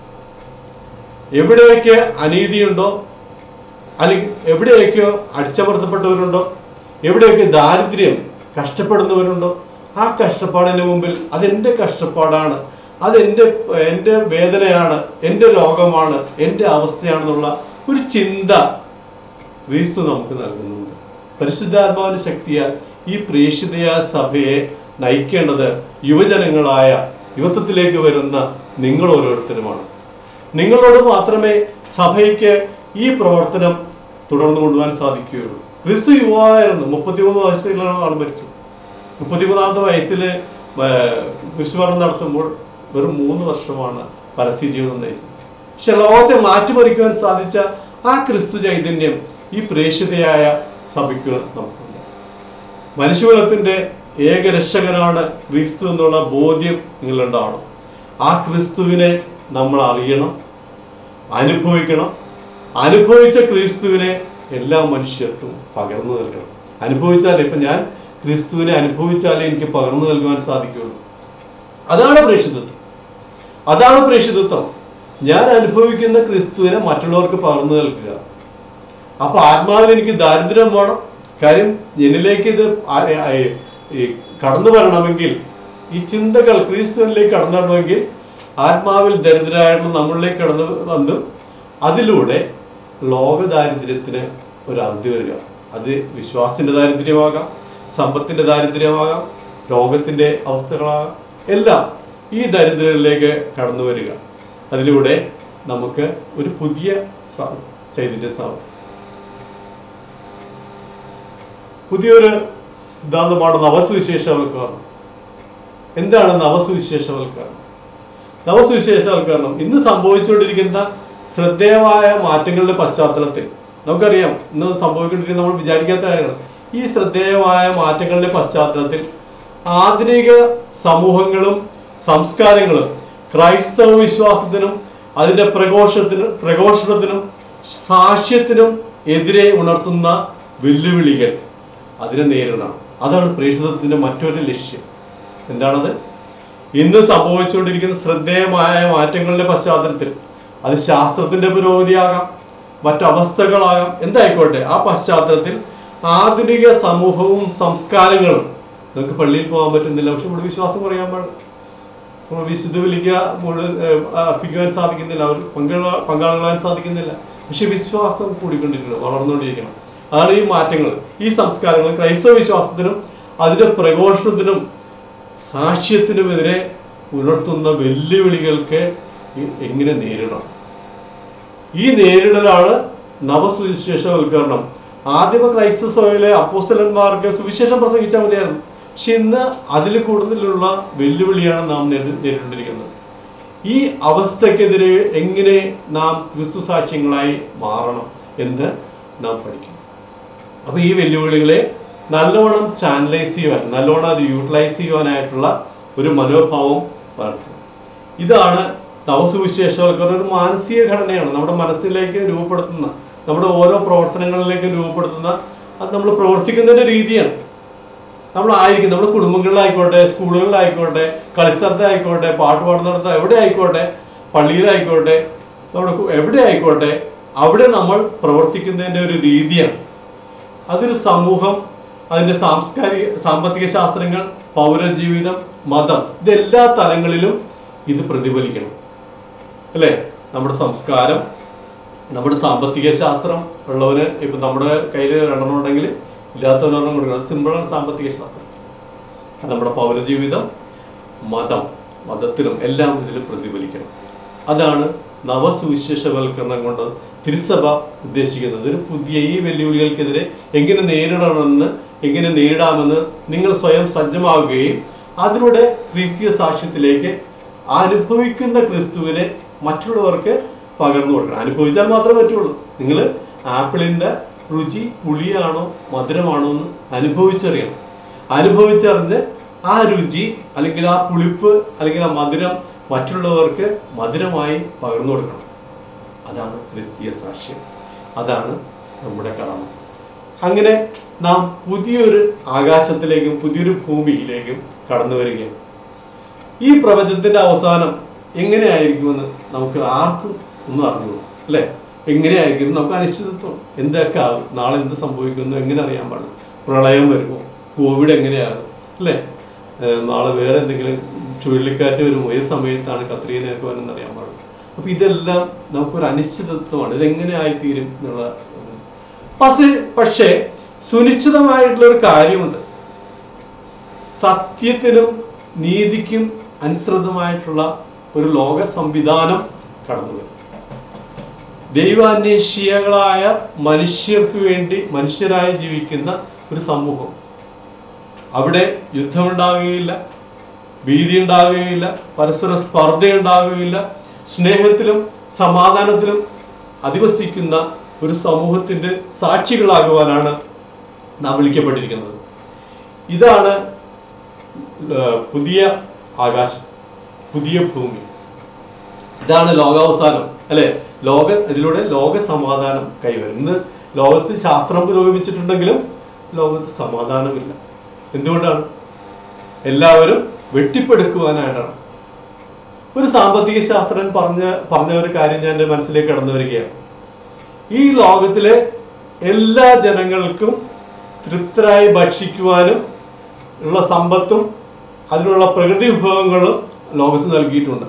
എവിടെയൊക്കെ അനീതിയുണ്ടോ അല്ലെങ്കിൽ എവിടെയൊക്കെയോ അടിച്ചമർത്തപ്പെട്ടവരുണ്ടോ എവിടെയൊക്കെ ദാരിദ്ര്യം കഷ്ടപ്പെടുന്നവരുണ്ടോ ആ കഷ്ടപ്പാടിന് മുമ്പിൽ അതെന്റെ കഷ്ടപ്പാടാണ് അതെന്റെ എന്റെ വേദനയാണ് എന്റെ രോഗമാണ് എന്റെ അവസ്ഥയാണെന്നുള്ള ഒരു ചിന്ത ക്രിസ്തു നമുക്ക് നൽകുന്നുണ്ട് പരിശുദ്ധാത്മാവിന്റെ ശക്തിയാൽ ഈ പ്രേക്ഷിതയായ സഭയെ നയിക്കേണ്ടത് യുവജനങ്ങളായ യുവത്വത്തിലേക്ക് വരുന്ന നിങ്ങൾ ഓരോരുത്തരുമാണ് നിങ്ങളോട് മാത്രമേ സഭയ്ക്ക് ഈ പ്രവർത്തനം തുടർന്നു കൊണ്ടുപോകാൻ സാധിക്കുകയുള്ളൂ ക്രിസ്തു യുവായിരുന്നു മുപ്പത്തിമൂന്ന് വയസ്സിലാണ് ആൾ മരിച്ചത് മുപ്പത്തിമൂന്നാമത്തെ വയസ്സില് കുരിശുമരണം നടത്തുമ്പോൾ വെറും മൂന്ന് വർഷമാണ് പരസ്യ ജീവിതം നയിച്ചത് പക്ഷെ ലോകത്തെ മാറ്റിമറിക്കുവാൻ സാധിച്ച ആ ക്രിസ്തു ചൈതന്യം ഈ പ്രേക്ഷിതയായ സഭയ്ക്ക് നമുക്കുണ്ട് മനുഷ്യകുലത്തിന്റെ ഏക രക്ഷകനാണ് ക്രിസ്തു എന്നുള്ള ബോധ്യം നിങ്ങളുണ്ടാവണം ആ ക്രിസ്തുവിനെ നമ്മൾ അറിയണം അനുഭവിക്കണം അനുഭവിച്ച ക്രിസ്തുവിനെ എല്ലാ മനുഷ്യർക്കും പകർന്നു നൽകണം അനുഭവിച്ചാൽ ഇപ്പൊ ഞാൻ ക്രിസ്തുവിനെ അനുഭവിച്ചാലേ എനിക്ക് പകർന്നു നൽകുവാൻ സാധിക്കുകയുള്ളൂ അതാണ് പ്രേക്ഷിതത്വം അതാണ് പ്രേക്ഷിതത്വം ഞാൻ അനുഭവിക്കുന്ന ക്രിസ്തുവിനെ മറ്റുള്ളവർക്ക് പകർന്നു നൽകുക അപ്പൊ ആത്മാവിൽ എനിക്ക് ദാരിദ്ര്യം വേണം കാര്യം എന്നിലേക്ക് ഇത് ആ- ആ- ഈ കടന്നു വരണമെങ്കിൽ ഈ ചിന്തകൾ ക്രിസ്തുവിലേക്ക് കടന്നു വരണമെങ്കിൽ ആത്മാവിൽ ദരിദ്രരായിട്ടുള്ള നമ്മളിലേക്ക് കടന്നു വന്ന് അതിലൂടെ ലോക ദാരിദ്ര്യത്തിന് ഒരു അറുതി വരിക അത് വിശ്വാസത്തിന്റെ ദാരിദ്ര്യമാകാം സമ്പത്തിന്റെ ദാരിദ്ര്യമാകാം രോഗത്തിന്റെ അവസ്ഥകളാകാം എല്ലാം ഈ ദരിദ്രരിലേക്ക് കടന്നു വരിക അതിലൂടെ നമുക്ക് ഒരു പുതിയ സ- ചൈതന്യം സാവും പുതിയൊരു സിദ്ധാന്തമാണ് നവസുവിശേഷവൽക്കരണം എന്താണ് നവസുവിശേഷവൽക്കരണം നവസുവിശേഷവൽക്കരണം ഇന്ന് സംഭവിച്ചുകൊണ്ടിരിക്കുന്ന ശ്രദ്ധേയമായ മാറ്റങ്ങളുടെ പശ്ചാത്തലത്തിൽ നമുക്കറിയാം ഇന്ന് സംഭവിക്കൊണ്ടിരിക്കുന്ന നമ്മൾ വിചാരിക്കാത്ത കാര്യങ്ങൾ ഈ ശ്രദ്ധേയമായ മാറ്റങ്ങളുടെ പശ്ചാത്തലത്തിൽ ആധുനിക സമൂഹങ്ങളും സംസ്കാരങ്ങളും ക്രൈസ്തവ വിശ്വാസത്തിനും അതിന്റെ പ്രഘോഷത്തിനും പ്രഘോഷണത്തിനും സാക്ഷ്യത്തിനും എതിരെ ഉണർത്തുന്ന വെല്ലുവിളികൾ അതിനെ നേരിടണം അതാണ് പ്രേക്ഷിതത്തിന്റെ മറ്റൊരു ലക്ഷ്യം എന്താണത് ഇന്ന് സംഭവിച്ചുകൊണ്ടിരിക്കുന്ന ശ്രദ്ധേയമായ മാറ്റങ്ങളുടെ പശ്ചാത്തലത്തിൽ അത് ശാസ്ത്രത്തിന്റെ പുരോഗതിയാകാം മറ്റവസ്ഥകളാകാം എന്തായിക്കോട്ടെ ആ പശ്ചാത്തലത്തിൽ ആധുനിക സമൂഹവും സംസ്കാരങ്ങളും നമുക്ക് പള്ളിയിൽ പോകാൻ പറ്റുന്നില്ല പക്ഷെ ഇവിടെ വിശ്വാസം കുറയാൻ പാടില്ല നമ്മൾ വിശുദ്ധ വിളിക്ക മുഴുവൻ ഏഹ്, അർപ്പിക്കുവാൻ സാധിക്കുന്നില്ല അവർ പങ്കാള പങ്കാളികളാൻ സാധിക്കുന്നില്ല പക്ഷെ വിശ്വാസം കൂടിക്കൊണ്ടിരിക്കണം വളർന്നുകൊണ്ടിരിക്കണം അതാണ് ഈ മാറ്റങ്ങൾ ഈ സംസ്കാരങ്ങൾ ക്രൈസ്തവ വിശ്വാസത്തിനും അതിന്റെ പ്രഘോഷണത്തിനും സാക്ഷ്യത്തിനുമെതിരെ ഉണർത്തുന്ന വെല്ലുവിളികൾക്ക് ഇ- എങ്ങനെ നേരിടണം ഈ നേരിടലാണ് നവസുവിശേഷവൽക്കരണം ആദിമ ക്രൈസ്തവ സഭയിലെ അപ്പോസ്തലന്മാർക്ക് സുവിശേഷം പ്രസംഗിച്ചാൽ മതിയായിരുന്നു പക്ഷെ ഇന്ന് അതിൽ കൂടുതലുള്ള വെല്ലുവിളിയാണ് നാം നേരി- നേരിട്ടുകൊണ്ടിരിക്കുന്നത് ഈ അവസ്ഥക്കെതിരെ എങ്ങനെ നാം ക്രിസ്തു സാക്ഷ്യങ്ങളായി മാറണം എന്ന് നാം പഠിക്കും അപ്പൊ ഈ വെല്ലുവിളികളെ നല്ലവണ്ണം ചാനലൈസ് ചെയ്യുവാൻ നല്ലവണ്ണം അത് യൂട്ടിലൈസ് ചെയ്യുവാനായിട്ടുള്ള ഒരു മനോഭാവം വളർത്തും ഇതാണ് നവസുവിശേഷവൽക്കരണം ഒരു മാനസിക ഘടനയാണ് നമ്മുടെ മനസ്സിലേക്ക് രൂപപ്പെടുത്തുന്ന നമ്മുടെ ഓരോ പ്രവർത്തനങ്ങളിലേക്കും രൂപപ്പെടുത്തുന്ന അത് നമ്മൾ പ്രവർത്തിക്കുന്നതിന്റെ രീതിയാണ് നമ്മൾ ആയിരിക്കും നമ്മുടെ കുടുംബങ്ങളിലായിക്കോട്ടെ സ്കൂളുകളിലായിക്കോട്ടെ കളിസ്ഥലത്തായിക്കോട്ടെ പാട്ട് പാടുന്നിടത്ത് എവിടെ ആയിക്കോട്ടെ പള്ളിയിലായിക്കോട്ടെ നമ്മുടെ കു- എവിടെ ആയിക്കോട്ടെ അവിടെ നമ്മൾ പ്രവർത്തിക്കുന്നതിന്റെ ഒരു രീതിയാണ് അതൊരു സമൂഹം അതിന്റെ സാംസ്കാരിക സാമ്പത്തിക ശാസ്ത്രങ്ങൾ പൗരജീവിതം മതം ഇതെല്ലാ തലങ്ങളിലും ഇത് പ്രതിഫലിക്കണം അല്ലേ നമ്മുടെ സംസ്കാരം നമ്മുടെ സാമ്പത്തിക ശാസ്ത്രം ഉള്ളവന് ഇപ്പൊ നമ്മുടെ കയ്യിൽ രണ്ടെണ്ണം ഉണ്ടെങ്കിൽ ഇല്ലാത്തവനൊരെണ്ണം കൊടുക്കണം അത് സിമ്പിളാണ് സാമ്പത്തിക ശാസ്ത്രം അത് നമ്മുടെ പൗരജീവിതം മതം മതത്തിലും എല്ലാം ഇതിൽ പ്രതിഫലിക്കണം അതാണ് നവസുവിശേഷവൽക്കരണം കൊണ്ട് തിരുസഭ ഉദ്ദേശിക്കുന്നത് ഒരു പുതിയ ഈ വെല്ലുവിളികൾക്കെതിരെ എങ്ങനെ നേരിടണമെന്ന് എങ്ങനെ നേരിടാമെന്ന് നിങ്ങൾ സ്വയം സജ്ജമാവുകയും അതിലൂടെ ക്രിസ്തീയ സാക്ഷ്യത്തിലേക്ക് അനുഭവിക്കുന്ന ക്രിസ്തുവിനെ മറ്റുള്ളവർക്ക് പകർന്നു കൊടുക്കണം അനുഭവിച്ചാൽ മാത്രമേ പറ്റുള്ളൂ നിങ്ങൾ ആപ്പിളിന്റെ രുചി പുളിയാണോ മധുരമാണോ എന്ന് അനുഭവിച്ചറിയണം അനുഭവിച്ചറിഞ്ഞ് ആ രുചി അല്ലെങ്കിൽ ആ പുളിപ്പ് അല്ലെങ്കിൽ ആ മധുരം മറ്റുള്ളവർക്ക് മധുരമായി പകർന്നു കൊടുക്കണം അതാണ് ക്രിസ്തീയ സാക്ഷ്യം അതാണ് നമ്മുടെ കടമ അങ്ങനെ നാം പുതിയൊരു ആകാശത്തിലേക്കും പുതിയൊരു ഭൂമിയിലേക്കും കടന്നു വരികയാണ് ഈ പ്രപഞ്ചത്തിന്റെ അവസാനം എങ്ങനെയായിരിക്കുമെന്ന് നമുക്ക് ആർക്കും ഒന്നും അറിഞ്ഞു അല്ലെ എങ്ങനെയായിരിക്കും നമുക്ക് അനിശ്ചിതത്വം എന്തൊക്കെ ആകും നാളെ എന്ത് സംഭവിക്കുന്നു എങ്ങനെ അറിയാൻ പാടില്ല പ്രളയം വരുമോ കോവിഡ് എങ്ങനെയാകും അല്ലെ നാളെ വേറെ എന്തെങ്കിലും ചുഴലിക്കാറ്റ് വരുമോ ഏത് സമയത്താണ് കത്രീനയൊക്കെ വരുന്നത് അറിയാൻ പാടില്ല അപ്പൊ ഇതെല്ലാം നമുക്കൊരു അനിശ്ചിതത്വമാണ് ഇതെങ്ങനെ ആയിത്തീരും എന്നുള്ള ഉം. പക്ഷേ പക്ഷേ സുനിശ്ചിതമായിട്ടുള്ള ഒരു കാര്യമുണ്ട് സത്യത്തിനും നീതിക്കും അനുസൃതമായിട്ടുള്ള ഒരു ലോക സംവിധാനം കടന്നു വരും ദൈവാന്വേഷികളായ മനുഷ്യർക്ക് വേണ്ടി മനുഷ്യരായി ജീവിക്കുന്ന ഒരു സമൂഹം അവിടെ യുദ്ധമുണ്ടാകുകയില്ല ഭീതി ഉണ്ടാകുകയില്ല പരസ്പര സ്പർദ്ധ ഉണ്ടാകുകയില്ല സ്നേഹത്തിലും സമാധാനത്തിലും അധിവസിക്കുന്ന ഒരു സമൂഹത്തിന്റെ സാക്ഷികളാകുവാനാണ് നാം വിളിക്കപ്പെട്ടിരിക്കുന്നത് ഇതാണ് ഏർ പുതിയ ആകാശം പുതിയ ഭൂമി ഇതാണ് ലോകാവസാനം അല്ലെ ലോക ഇതിലൂടെ ലോക സമാധാനം കൈവരും ഇന്ന് ലോകത്ത് ശാസ്ത്രം പുരോഗമിച്ചിട്ടുണ്ടെങ്കിലും ലോകത്ത് സമാധാനമില്ല എന്തുകൊണ്ടാണ് എല്ലാവരും വെട്ടിപ്പെടുക്കുവാനായിട്ടാണ് ഒരു സാമ്പത്തിക ശാസ്ത്രജ്ഞൻ പറഞ്ഞ പറഞ്ഞ ഒരു കാര്യം ഞാൻ എൻ്റെ മനസ്സിലേക്ക് കടന്നു വരികയാണ് ഈ ലോകത്തിലെ എല്ലാ ജനങ്ങൾക്കും തൃപ്തരായി ഭക്ഷിക്കുവാനും ഉള്ള സമ്പത്തും അതിനുള്ള പ്രകൃതി വിഭവങ്ങളും ലോകത്ത് നൽകിയിട്ടുണ്ട്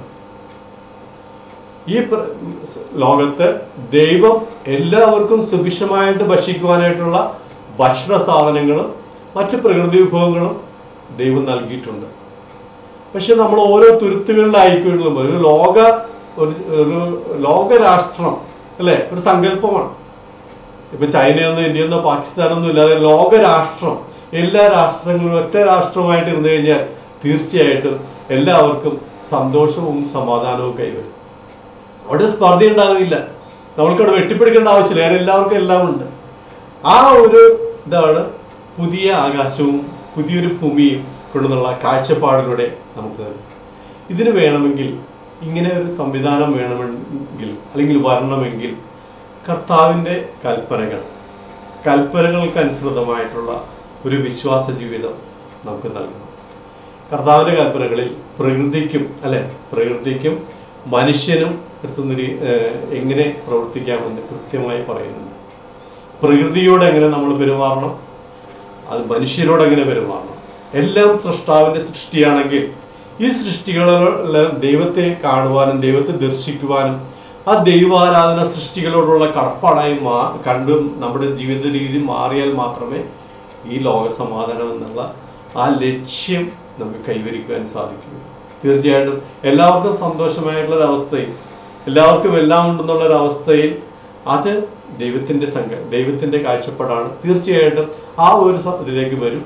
ഈ പ്ര- ലോകത്ത് ദൈവം എല്ലാവർക്കും സുഭിക്ഷമായിട്ട് ഭക്ഷിക്കുവാനായിട്ടുള്ള ഭക്ഷണ സാധനങ്ങളും മറ്റ് പ്രകൃതി വിഭവങ്ങളും ദൈവം നൽകിയിട്ടുണ്ട് പക്ഷെ നമ്മൾ ഓരോ തുരുത്തുകളിലായിക്കൊള്ളുമ്പോൾ ഒരു ലോക ഒരു ഒരു ലോകരാഷ്ട്രം അല്ലെ ഒരു സങ്കല്പമാണ് ഇപ്പൊ ചൈനയൊന്നും ഇന്ത്യയൊന്നോ പാകിസ്ഥാനൊന്നും ഇല്ലാതെ ലോകരാഷ്ട്രം എല്ലാ രാഷ്ട്രങ്ങളും ഒറ്റ രാഷ്ട്രമായിട്ട് ഇരുന്നു കഴിഞ്ഞാൽ തീർച്ചയായിട്ടും എല്ലാവർക്കും സന്തോഷവും സമാധാനവും കൈവരും അവിടെ സ്പർദ്ധ ഉണ്ടാകില്ല നമ്മൾക്കവിടെ വെട്ടിപ്പിടിക്കേണ്ട ആവശ്യമില്ല കാരണം എല്ലാവർക്കും എല്ലാം ഉണ്ട് ആ ഒരു ഇതാണ് പുതിയ ആകാശവും പുതിയൊരു ഭൂമിയും കൊണ്ടുള്ള കാഴ്ചപ്പാടിലൂടെ നമുക്ക് തരും. ഇതിന് വേണമെങ്കിൽ ഇങ്ങനെ ഒരു സംവിധാനം വേണമെങ്കിൽ അല്ലെങ്കിൽ വരണമെങ്കിൽ കർത്താവിൻ്റെ കൽപ്പനകൾ കൽപ്പനകൾക്ക് അനുസൃതമായിട്ടുള്ള ഒരു വിശ്വാസ ജീവിതം നമുക്ക് നൽകണം കർത്താവിൻ്റെ കൽപ്പനകളിൽ പ്രകൃതിക്കും അല്ലെ പ്രകൃതിക്കും മനുഷ്യനും എടുത്തുന്ന രീ- ഏഹ് എങ്ങനെ പ്രവർത്തിക്കാമെന്ന് കൃത്യമായി പറയുന്നുണ്ട് പ്രകൃതിയോട് എങ്ങനെ നമ്മൾ പെരുമാറണം അത് മനുഷ്യരോട് എങ്ങനെ പെരുമാറണം എല്ലാം സൃഷ്ടാവിന്റെ സൃഷ്ടിയാണെങ്കിൽ ഈ സൃഷ്ടികളെല്ലാം ദൈവത്തെ കാണുവാനും ദൈവത്തെ ദർശിക്കുവാനും ആ ദൈവാരാധന സൃഷ്ടികളോടുള്ള കടപ്പാടായി മാ കണ്ടും നമ്മുടെ ജീവിത രീതി മാറിയാൽ മാത്രമേ ഈ ലോക സമാധാനം എന്നുള്ള ആ ലക്ഷ്യം നമുക്ക് കൈവരിക്കുവാൻ സാധിക്കൂ തീർച്ചയായിട്ടും എല്ലാവർക്കും സന്തോഷമായിട്ടുള്ള ഒരു അവസ്ഥയിൽ എല്ലാവർക്കും എല്ലാം ഉണ്ടെന്നുള്ള ഒരു അവസ്ഥയിൽ അത് ദൈവത്തിന്റെ സംഘ ദൈവത്തിന്റെ കാഴ്ചപ്പാടാണ് തീർച്ചയായിട്ടും ആ ഒരു സ- ഇതിലേക്ക് വരും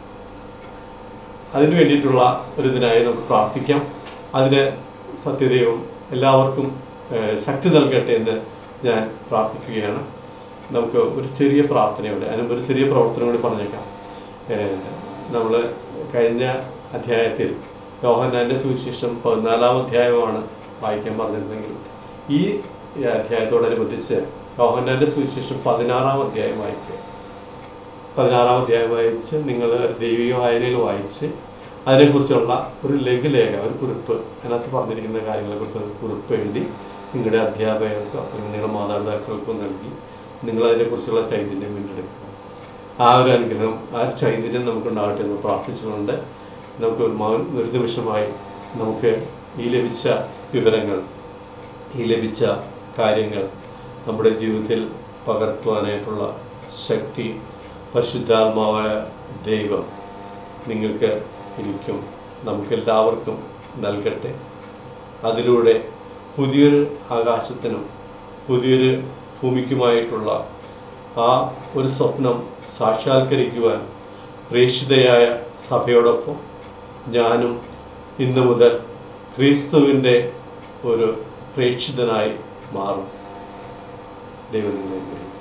അതിനു വേണ്ടിയിട്ടുള്ള ഒരു ഇതിനായി നമുക്ക് പ്രാർത്ഥിക്കാം അതിന് സത്യദൈവം എല്ലാവർക്കും ഏഹ്, ശക്തി നൽകട്ടെ എന്ന് ഞാൻ പ്രാർത്ഥിക്കുകയാണ് നമുക്ക് ഒരു ചെറിയ പ്രാർത്ഥനയോടെ അതിന് ഒരു ചെറിയ പ്രവർത്തനം കൂടി പറഞ്ഞേക്കാം നമ്മൾ കഴിഞ്ഞ അധ്യായത്തിൽ യോഹന്നാന്റെ സുവിശേഷം പതിനാലാം അധ്യായമാണ് വായിക്കാൻ പറഞ്ഞിരുന്നെങ്കിൽ ഈ അധ്യായത്തോടനുബന്ധിച്ച് യോഹന്നാന്റെ സുവിശേഷം പതിനാറാം അധ്യായം വായിക്കുക പതിനാറാം അധ്യായം വായിച്ച് നിങ്ങൾ ദൈവിക വായനയിൽ വായിച്ച് അതിനെക്കുറിച്ചുള്ള ഒരു ലഘുലേഖ ഒരു കുറിപ്പ് അതിനകത്ത് പറഞ്ഞിരിക്കുന്ന കാര്യങ്ങളെക്കുറിച്ച് ഒരു കുറിപ്പ് എഴുതി നിങ്ങളുടെ അധ്യാപകർക്കോ അല്ലെങ്കിൽ നിങ്ങളുടെ മാതാപിതാക്കൾക്കോ നൽകി നിങ്ങൾ അതിനെക്കുറിച്ചുള്ള ചൈതന്യം വീണ്ടെടുക്കുക ആ ഒരു അനുഗ്രഹം ആ ഒരു ചൈതന്യം നമുക്കുണ്ടാകട്ടെ എന്ന് പ്രാർത്ഥിച്ചുകൊണ്ട് നമുക്ക് ഒരു മൗൻ ഒരു നിമിഷമായി നമുക്ക് ഈ ലഭിച്ച വിവരങ്ങൾ ഈ ലഭിച്ച കാര്യങ്ങൾ നമ്മുടെ ജീവിതത്തിൽ പകർത്തുവാനായിട്ടുള്ള ശക്തി പരിശുദ്ധാത്മാവായ ദൈവം നിങ്ങൾക്ക് എനിക്കും നമുക്കെല്ലാവർക്കും നൽകട്ടെ അതിലൂടെ പുതിയൊരു ആകാശത്തിനും പുതിയൊരു ഭൂമിക്കുമായിട്ടുള്ള ആ ഒരു സ്വപ്നം സാക്ഷാത്കരിക്കുവാൻ പ്രേക്ഷിതയായ സഭയോടൊപ്പം ഞാനും ഇന്നു മുതൽ ക്രിസ്തുവിൻ്റെ ഒരു പ്രേക്ഷിതനായി മാറും ദൈവം നിങ്ങളെ അനുഗ്രഹിക്കട്ടെ.